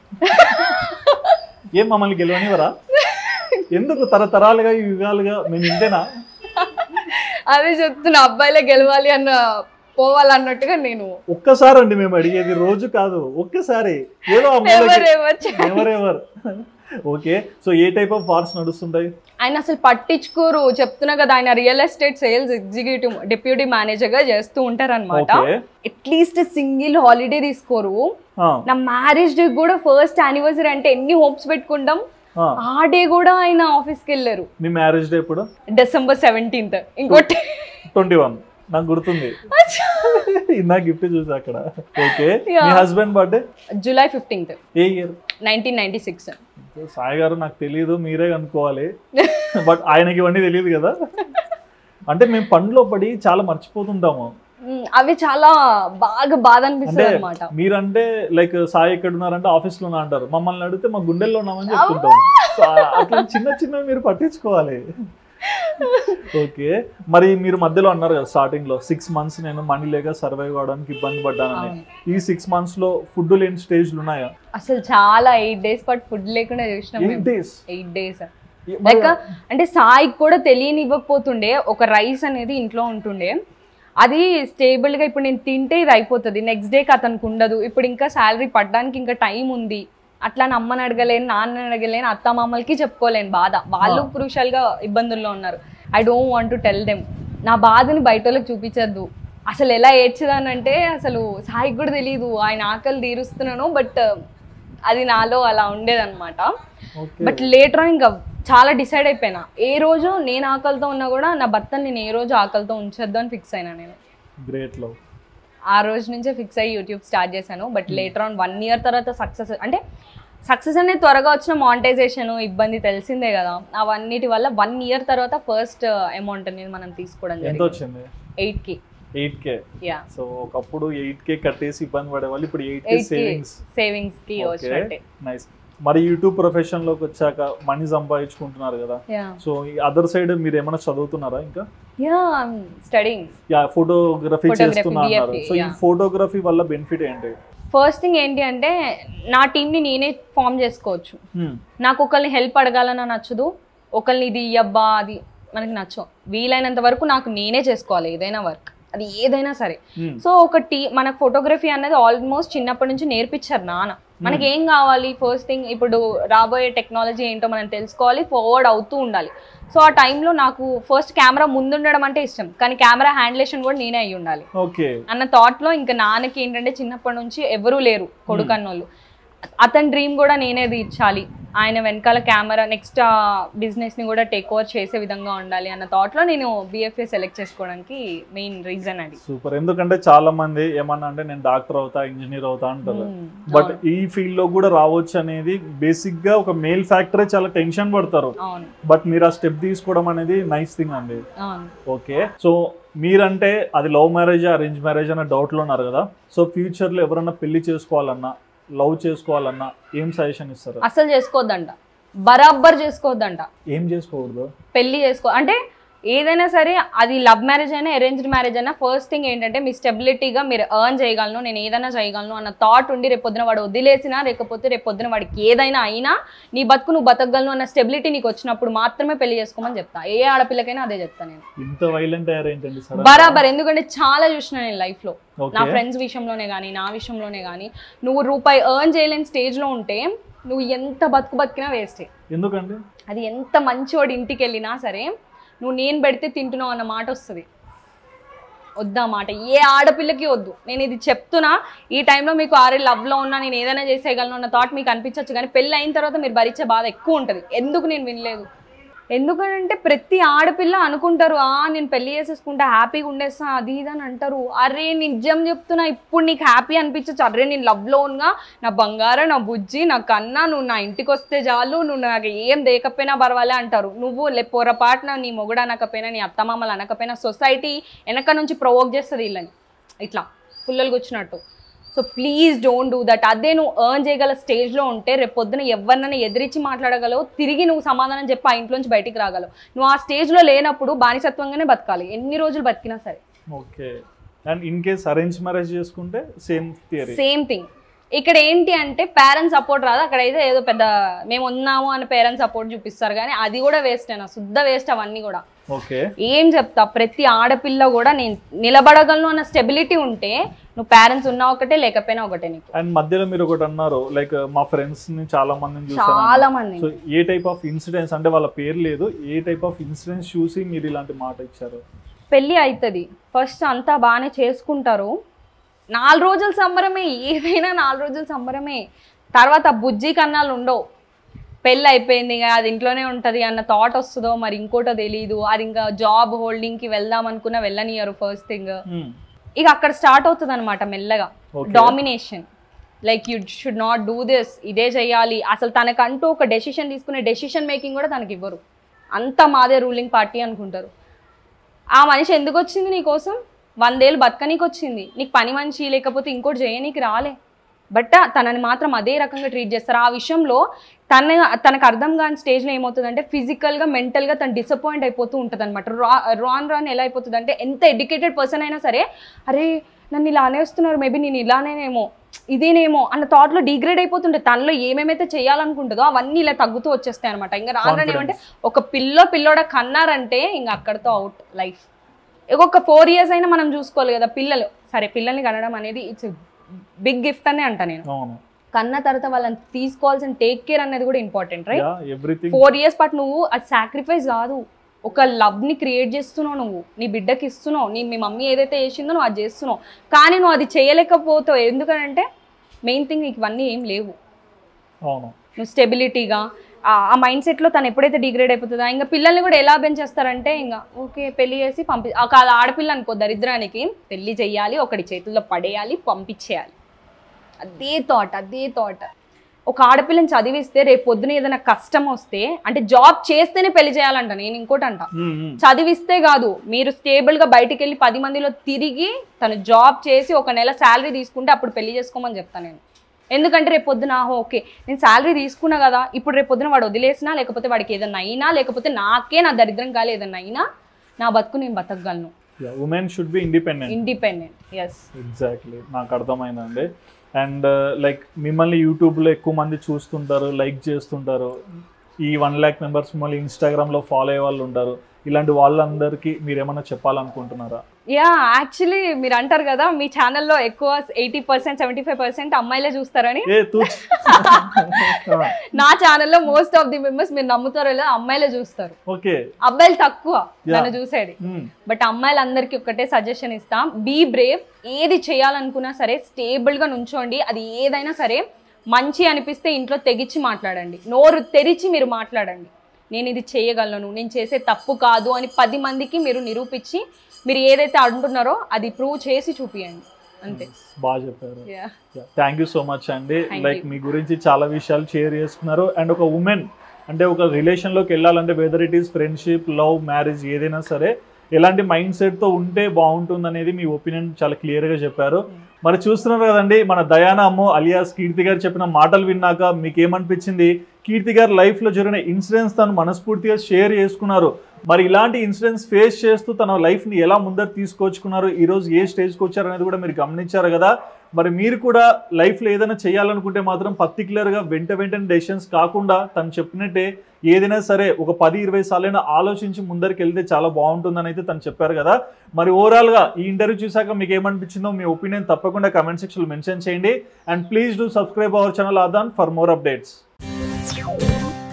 ఏం మమ్మల్ని గెలవనివరా ఎందుకు తరతరాలుగా యుగాలుగా మేము ఇంతేనా అదే చెప్తున్నా అబ్బాయిలే గెలవాలి అన్న పోవాలన్నట్టుగా నేను ఒక్కసారి అండి మేము అడిగేది రోజు కాదు ఒక్కసారి ఏదో అమ్మాయిలకి ఎవరెవరు చెప్ప- ఎవర్ ఎవర్ ఓకే సో ఏ టైప్ ఆఫ్ వార్స్ నడుస్తుంటాయి ఆయన అసలు పట్టించుకోరు చెప్తున్నా కదా ఆయన real estate sales executive deputy manager గా చేస్తూ ఉంటారు అనమాట ఓకే అట్లీస్ట్ సింగిల్ హాలిడే తీసుకోరు ఆ, నా మ్యారేజ్ డే కూడా ఫస్ట్ యానివర్సరీ అంటే ఎన్ని హోప్స్ పెట్టుకుంటాం ఆ. ఆ డే కూడా ఆయన ఆఫీస్కి వెళ్ళారు మీ మ్యారేజ్ డే ఇప్పుడు డిసెంబర్ సెవెంటీన్త్ ఇంకోటి ట్వంటీ వన్ నాకు గుర్తుంది ఇందా గిఫ్ట్ చూసా అక్కడ ఓకే మీ Yeah. Husband birthday July fifteenth ఏ year nineteen ninety six Sai గారు నాకు తెలియదు మీరే కనుక్కోవాలి బట్ ఆయనకి ఇవన్నీ తెలియదు కదా అంటే మేము పనిలో పడి చాలా మర్చిపోతుంటాము అవి చాలా బాగా బాధ అనిపిస్తుంది అంటే అనమాట మీరంటే లైక్ సాయి ఎక్కడ ఉన్నారంటే ఆఫీస్ లోనే అంటారు మమ్మల్ని అడిగితే మా గుండెల్లో ఉన్నామని చెప్తుంటాం సో అట్లా చిన్న చిన్న మీరు పట్టించుకోవాలి ఓకే మరి మీరు మధ్యలో అన్నారు కదా స్టార్టింగ్ లో సిక్స్ మంత్స్ నేను మనీ లేక సర్వైవ్ అవడానికి ఇబ్బంది పడ్డానని అవును. ఈ సిక్స్ మంత్స్ లో ఫుడ్ లేని స్టేజ్లు ఉన్నాయా అసలు చాలా ఎయిట్ డేస్ పాటు ఫుడ్ లేకుండా చూసినాం ఎయిట్ మేము డేస్ ఎయిట్ డేస్ లైక్ అంటే సాయికి కూడా తెలియనివ్వకపోతుండే ఒక రైస్ అనేది ఇంట్లో ఉంటుండే అది స్టేబుల్గా ఇప్పుడు నేను తింటే ఇది అయిపోతుంది నెక్స్ట్ డేకి అతనికి ఉండదు ఇప్పుడు ఇంకా శాలరీ పడడానికి ఇంకా టైం ఉంది అట్లా నా అమ్మని అడగలేను నాన్న అడగలేను అత్త మామలకి చెప్పుకోలేను బాధ వాళ్ళు ఆ. క్రూషల్గా ఇబ్బందుల్లో ఉన్నారు I don't want to tell them నా బాధని బయట వాళ్ళకి చూపించద్దు అసలు ఎలా ఏడ్చదానంటే అసలు సాయికి కూడా తెలియదు ఆయన ఆకలి తీరుస్తున్నాను బట్ అది నాలో అలా ఉండేదన్నమాట ఓకే బట్ లేటర్ ఆన్ ఇంకా చాలా డిసైడ్ అయిపోయినా ఏ రోజు నేను ఆకలితో ఉన్నా కూడా నా భర్తని నేను ఏ రోజు ఆకలితో ఉంచొద్దు అని ఫిక్స్ అయినా నేను గ్రేట్ లవ్ ఆ రోజు నుంచే ఫిక్స్ అయ్యి యూట్యూబ్ స్టార్ట్ చేశాను but later on one year తర్వాత సక్సెస్ అంటే సక్సెస్ అనేది త్వరగా వచ్చిన మానిటైజేషన్ ఇబ్బంది తెలిసిందే కదా అవన్నిటి వల్ల వన్ ఇయర్ తర్వాత ఫస్ట్ అమౌంట్ అనేది మనం తీసుకోవడం ఎంత జరిగింది వచ్చింది ఎయిట్ కి ఎయిట్ కే యా సో ఒకప్పుడు ఎయిట్ కే కట్టేసి ఇబ్బంది పడే వాళ్ళు ఇప్పుడు ఎయిట్ కే ఎయిట్ కి సేవింగ్స్ సేవింగ్స్ కి వచ్చినట్టే నైస్ మరి యూట్యూబ్ ప్రొఫెషన్ లోకి వచ్చాక మనీ సంపాదించుకుంటున్నారు కదా యా సో ఈ అదర్ సైడ్ మీరు ఏమైనా చదువుతున్నారా ఇంకా yeah studying yeah photography Photography, చేస్తున్నా అన్నారు BFA, సో ఈ yeah. ఫోటోగ్రఫీ వల్ల బెనిఫిట్ ఏంటి ఫస్ట్ థింగ్ ఏంటి అంటే నా టీంని నేనే ఫామ్ చేసుకోవచ్చు Hmm. నాకు ఒకరిని హెల్ప్ అడగాలన్నా నచ్చదు ఒకరిని ఇది ఇయ్యబ్బా అది మనకి నచ్చవు వీలైనంత వరకు నాకు నేనే చేసుకోవాలి ఏదైనా వర్క్ అది ఏదైనా సరే Hmm. సో ఒక టీ మనకు ఫోటోగ్రఫీ అనేది ఆల్మోస్ట్ చిన్నప్పటి నుంచి నేర్పించారు నాన్న మనకి ఏం కావాలి ఫస్ట్ థింగ్ ఇప్పుడు రాబోయే టెక్నాలజీ ఏంటో మనం తెలుసుకోవాలి ఫార్వర్డ్ అవుతూ ఉండాలి సో ఆ టైంలో నాకు ఫస్ట్ కెమెరా ముందుండడం అంటే ఇష్టం కానీ కెమెరా హ్యాండ్లేషన్ కూడా నేనే అయ్యి ఉండాలి ఓకే అన్న థాట్లో ఇంకా నాన్నకి ఏంటంటే చిన్నప్పటి నుంచి ఎవరూ లేరు కొడుకు అన్నోళ్ళు అతని డ్రీమ్ కూడా నేనే తీర్చాలి ఆయన వెనకాల కెమెరా నెక్స్ట్ ఆ బిజినెస్ని కూడా టేక్ ఓవర్ చేసే విధంగా ఉండాలి అన్న థాట్లో నేను బీఎఫ్ఏ సెలెక్ట్ చేసుకోవడానికి మెయిన్ రీజన్ అది సూపర్ ఎందుకంటే చాలా మంది ఏమన్నా అంటే నేను డాక్టర్ అవుతా ఇంజనీర్ అవుతా అంటారు మ్మ్. బట్ అవును. ఈ ఫీల్డ్ లో కూడా రావచ్చు అనేది బేసిక్ గా ఒక మేల్ ఫ్యాక్టరే చాలా టెన్షన్ పడతారు అవును బట్ మీరు ఆ స్టెప్ తీసుకోవడం అనేది నైస్ థింగ్ అండి అవును ఓకే సో మీరంటే అది లవ్ మ్యారేజ్ అరేంజ్ మ్యారేజ్ అన్న డౌట్లో ఉన్నారు కదా సో ఫ్యూచర్లో ఎవరన్నా పెళ్లి చేసుకోవాలన్నా లవ్ చేసుకోవాలన్నా ఏం సజెషన్ ఇస్తారు అసలు చేసుకోవద్దంట బరాబర్ చేసుకోవద్దంట ఏం చేసుకోకూడదు పెళ్లి చేసుకో అంటే ఏదైనా సరే అది లవ్ మ్యారేజ్ అయినా అరేంజ్డ్ మ్యారేజ్ అయినా ఫస్ట్ థింగ్ ఏంటంటే మీ స్టెబిలిటీగా మీరు ఎర్న్ చేయగలను నేను ఏదైనా చేయగలను అన్న థాట్ ఉండి రేపు పొద్దున వాడు వదిలేసినా లేకపోతే రేపు పొద్దున వాడికి ఏదైనా అయినా నీ బతుకు నువ్వు బతకగలను అన్న స్టెబిలిటీ నీకు వచ్చినప్పుడు మాత్రమే పెళ్లి చేసుకోమని చెప్తా ఏ ఆడపిల్లకైనా అదే చెప్తా నేను ఇంత వైలెంట్ అయ్యారేంటండి సరే బరాబర్ ఎందుకంటే చాలా చూసిన నేను లైఫ్లో నా ఓకే ఫ్రెండ్స్ విషయంలోనే కానీ నా విషయంలోనే కానీ నువ్వు రూపాయి ఎర్న్ చేయలేని స్టేజ్లో ఉంటే నువ్వు ఎంత బతుకు బతికినా వేస్టే ఎందుకండి అది ఎంత మంచివాడు ఇంటికి వెళ్ళినా సరే నువ్వు నేను పెడితే తింటున్నావు అన్న మాట వస్తుంది వద్దా మాట ఏ ఆడపిల్లకి వద్దు నేను ఇది చెప్తున్నా ఈ టైంలో మీకు ఆరే లవ్లో ఉన్నా నేను ఏదైనా చేసేయగలను అన్న థాట్ మీకు అనిపించవచ్చు కానీ పెళ్ళి అయిన తర్వాత మీరు భరించే బాధ ఎక్కువ ఉంటుంది ఎందుకు నేను వినలేదు ఎందుకంటే ప్రతి ఆడపిల్ల అనుకుంటారు ఆ నేను పెళ్లి చేసేసుకుంటా హ్యాపీగా ఉండేస్తా అది ఇది అని అంటారు అరే నిజం చెప్తున్నా ఇప్పుడు నీకు హ్యాపీ అనిపించచ్చు అరే నేను లవ్లో ఉన్నా నా బంగారం నా బుజ్జి నా కన్నా నువ్వు నా ఇంటికి వస్తే చాలు నువ్వు నాకు ఏం దేకపోయినా పర్వాలే అంటారు నువ్వు లే పొరపాటున నీ మొగుడు అనకపోయినా నీ అత్తమామలు అనకపోయినా సొసైటీ వెనక నుంచి ప్రొవోక్ చేస్తుంది వీళ్ళని ఇట్లా పుల్లలు వచ్చినట్టు so please don't do that అదే నువ్వు ఎర్న్ చేయగల స్టేజ్లో ఉంటే రేపు పొద్దున ఎవరినైనా ఎదిరించి మాట్లాడగలవు తిరిగి నువ్వు సమాధానం చెప్పి ఆ ఇంట్లోంచి బయటికి రాగలవు నువ్వు ఆ స్టేజ్లో లేనప్పుడు బానిసత్వంగానే బతకాలి ఎన్ని రోజులు బతికినా సరే okay and in case arrange marriage చేసుకుంటే సేమ్ థియరీ సేమ్ థింగ్ ఇక్కడ ఏంటి అంటే పేరెంట్స్ సపోర్ట్ రాదు అక్కడైతే ఏదో పెద్ద మేము ఉన్నాము అని పేరెంట్స్ సపోర్ట్ చూపిస్తారు కానీ అది కూడా వేస్ట్ అయినా శుద్ధ వేస్ట్ అవన్నీ కూడా ఓకే ఏం చెప్తా ప్రతి ఆడపిల్ల కూడా నేను నిలబడగలను అన్న స్టెబిలిటీ ఉంటే నువ్వు పేరెంట్స్ ఉన్నా ఒకటే లేకపోయినా ఒకటే నీకు అండ్ మధ్యలో మీరు ఒకటి అన్నారు లైక్ మా ఫ్రెండ్స్ ని చాలా మందిని చూసాను చాలా మంది సో ఏ టైప్ ఆఫ్ ఇన్సిడెంట్స్ అంటే వాళ్ళ పేరు లేదు ఏ టైప్ ఆఫ్ ఇన్సిడెంట్స్ చూసి మీరు ఇలాంటి మాట ఇచ్చారు పెళ్ళి అవుతుంది ఫస్ట్ అంతా బాగానే చేసుకుంటారు నాలుగు రోజుల సంబరమే ఏదైనా నాలుగు రోజుల సంబరమే తర్వాత బుజ్జి కన్నాలు ఉండవు పెళ్ళి అయిపోయింది ఇక అది ఇంట్లోనే ఉంటుంది అన్న థాట్ వస్తుందో మరి ఇంకోటో తెలియదు అది ఇంకా జాబ్ హోల్డింగ్కి వెళ్దాం అనుకున్నా వెళ్ళనియరు ఫస్ట్ థింగ్ Hmm. ఇక అక్కడ స్టార్ట్ అవుతుంది అనమాట మెల్లగా Okay. Domination like you should not do this ఇదే చేయాలి అసలు తనకంటూ ఒక డెసిషన్ తీసుకునే డెసిషన్ మేకింగ్ కూడా తనకి ఇవ్వరు అంతా మాదే రూలింగ్ పార్టీ అనుకుంటారు ఆ మనిషి ఎందుకు వచ్చింది నీకోసం వందేళ్ళు బతకనీకి వచ్చింది నీకు పని మనిషి లేకపోతే ఇంకోటి చేయనీకి రాలే బట్ తనని మాత్రం అదే రకంగా ట్రీట్ చేస్తారు ఆ విషయంలో తన తనకు అర్థం కాని స్టేజ్లో ఏమవుతుందంటే ఫిజికల్గా మెంటల్గా తను డిసప్పాయింట్ అయిపోతూ ఉంటుంది అనమాట రా రాన్ రాన్ ఎలా అయిపోతుంది అంటే ఎంత ఎడ్యుకేటెడ్ పర్సన్ అయినా సరే అరే నన్ను ఇలా అనేస్తున్నారు మేబీ నేను ఇలానేనేమో ఇదేనేమో అన్న థాట్లో డిగ్రేడ్ అయిపోతుంటే తనలో ఏమేమైతే చేయాలనుకుంటుందో అవన్నీ ఇలా తగ్గుతూ వచ్చేస్తాయి అనమాట ఇంకా రాను రాను ఏమంటే ఒక పిల్లో పిల్లోడ కన్నారంటే ఇంకా అక్కడితో అవుట్ లైఫ్ ఒక ఫోర్ ఇయర్స్ అయినా మనం చూసుకోవాలి కదా పిల్లలు సరే పిల్లల్ని కనడం అనేది ఇట్స్ బిగ్ గిఫ్ట్ అనే అంట నేను అవును కన్న తర్వాత వాళ్ళని తీసుకోవాల్సిన టేక్ కేర్ అనేది కూడా important right yeah everything four years పాటు నువ్వు అది సాక్రిఫైస్ కాదు ఒక లవ్ని క్రియేట్ చేస్తున్నావు నువ్వు నీ బిడ్డకి ఇస్తున్నావు నీ మీ మమ్మీ ఏదైతే చేసిందో నువ్వు అది చేస్తున్నావు కానీ నువ్వు అది చేయలేకపోతావు ఎందుకనంటే మెయిన్ థింగ్ నీకు ఇవన్నీ ఏం లేవు అవును నువ్వు స్టెబిలిటీగా ఆ మైండ్ సెట్లో తను ఎప్పుడైతే డిగ్రేడ్ అయిపోతుందో ఇంకా పిల్లల్ని కూడా ఎలా పెంచేస్తారంటే ఇంకా ఓకే పెళ్లి చేసి పంపి ఆ కాదు ఆడపిల్ల అనుకో దరిద్రానికి పెళ్లి చెయ్యాలి ఒకటి చేతుల్లో పడేయాలి పంపించేయాలి అదే థాట్ అదే థాట్ ఒక ఆడపిల్లని చదివిస్తే రేపు పొద్దున ఏదైనా కష్టం వస్తే అంటే జాబ్ చేస్తేనే పెళ్లి చేయాలంట నేను ఇంకోటి అంట Hmm, hmm. చదివిస్తే కాదు మీరు స్టేబుల్గా బయటికి వెళ్ళి పది మందిలో తిరిగి తను జాబ్ చేసి ఒక నెల శాలరీ తీసుకుంటే అప్పుడు పెళ్లి చేసుకోమని చెప్తాను నేను ఎందుకంటే రేపు పొద్దున ఆహో, ఓకే నేను శాలరీ తీసుకున్నా కదా ఇప్పుడు రేపు పొద్దున వాడు వదిలేసినా లేకపోతే వాడికి ఏదైనా అయినా లేకపోతే నాకే నా దరిద్రం కాలే ఏదైనా అయినా నా బతుకు నేను బతకగలను Yeah, women should be independent independent yes exactly నాకు అర్థమైందండి అండ్ లైక్ మిమ్మల్ని యూట్యూబ్లో ఎక్కువ మంది చూస్తుంటారు లైక్ చేస్తుంటారు ఈ వన్ ల్యాక్ మెంబర్స్ మిమ్మల్ని ఇన్స్టాగ్రామ్లో ఫాలో అయ్యే వాళ్ళు ఉంటారు ఇలాంటి వాళ్ళందరికీ మీరు ఏమైనా చెప్పాలనుకుంటున్నారా యా యాక్చువల్లీ మీరు అంటారు కదా మీ ఛానల్లో ఎక్కువ eighty percent seventy five percent అమ్మాయిలే చూస్తారని ఏ తూ నా ఛానల్లో మోస్ట్ ఆఫ్ ది మెంబర్స్ మీరు నమ్ముతారో లేదో అమ్మాయిలే చూస్తారు ఓకే అబ్బాయిలు తక్కువ నన్ను చూసేది Hmm. బట్ అమ్మాయిలందరికీ ఒకటే సజెషన్ ఇస్తాం బీ బ్రేవ్ ఏది చేయాలనుకున్నా సరే స్టేబుల్గా నుంచోండి అది ఏదైనా సరే మంచి అనిపిస్తే ఇంట్లో తెగిచ్చి మాట్లాడండి నోరు తెరిచి మీరు మాట్లాడండి నేను ఇది చేయగలను నేను చేసే తప్పు కాదు అని పది మందికి మీరు నిరూపించి మీరు ఏదైతే అంటున్నారో అది ప్రూవ్ చేసి చూపియండి అంతే బాగా చెప్పారు Yeah. Thank you so much అండి Thank లైక్ you. మీ గురించి చాలా విషయాలు షేర్ చేసుకున్నారు అండ్ ఒక ఉమెన్ అంటే ఒక రిలేషన్లోకి వెళ్ళాలంటే whether it is friendship love marriage ఏదైనా సరే ఎలాంటి మైండ్ సెట్తో ఉంటే బాగుంటుంది అనేది మీ ఒపీనియన్ చాలా క్లియర్గా చెప్పారు మరి చూస్తున్నారు కదండి మన దయానా అమ్మ అలియాస్ కీర్తి గారు చెప్పిన మాటలు విన్నాక మీకు ఏమనిపించింది కీర్తి గారు లైఫ్లో జరిగిన ఇన్సిడెంట్స్ తను మనస్ఫూర్తిగా షేర్ చేసుకున్నారు మరి ఇలాంటి ఇన్సిడెంట్స్ ఫేస్ చేస్తూ తన లైఫ్ని ఎలా ముందర తీసుకొచ్చుకున్నారు ఈరోజు ఏ స్టేజ్కి వచ్చారు అనేది కూడా మీరు గమనించారు కదా మరి మీరు కూడా లైఫ్లో ఏదైనా చేయాలనుకుంటే మాత్రం పర్టికులర్గా వెంట వెంటనే డెసిషన్స్ కాకుండా తను చెప్పినట్టే ఏదైనా సరే ఒక పది ఇరవై సార్లైనా ఆలోచించి ముందరికి వెళ్తే చాలా బాగుంటుందని అయితే తను చెప్పారు కదా మరి ఓవరాల్గా ఈ ఇంటర్వ్యూ చూసాక మీకు ఏమనిపించిందో మీ ఒపీనియన్ తప్పకుండా కమెంట్ సెక్షన్లో మెన్షన్ చేయండి and please do subscribe our channel ఆదాన్ ఫర్ మోర్ అప్డేట్స్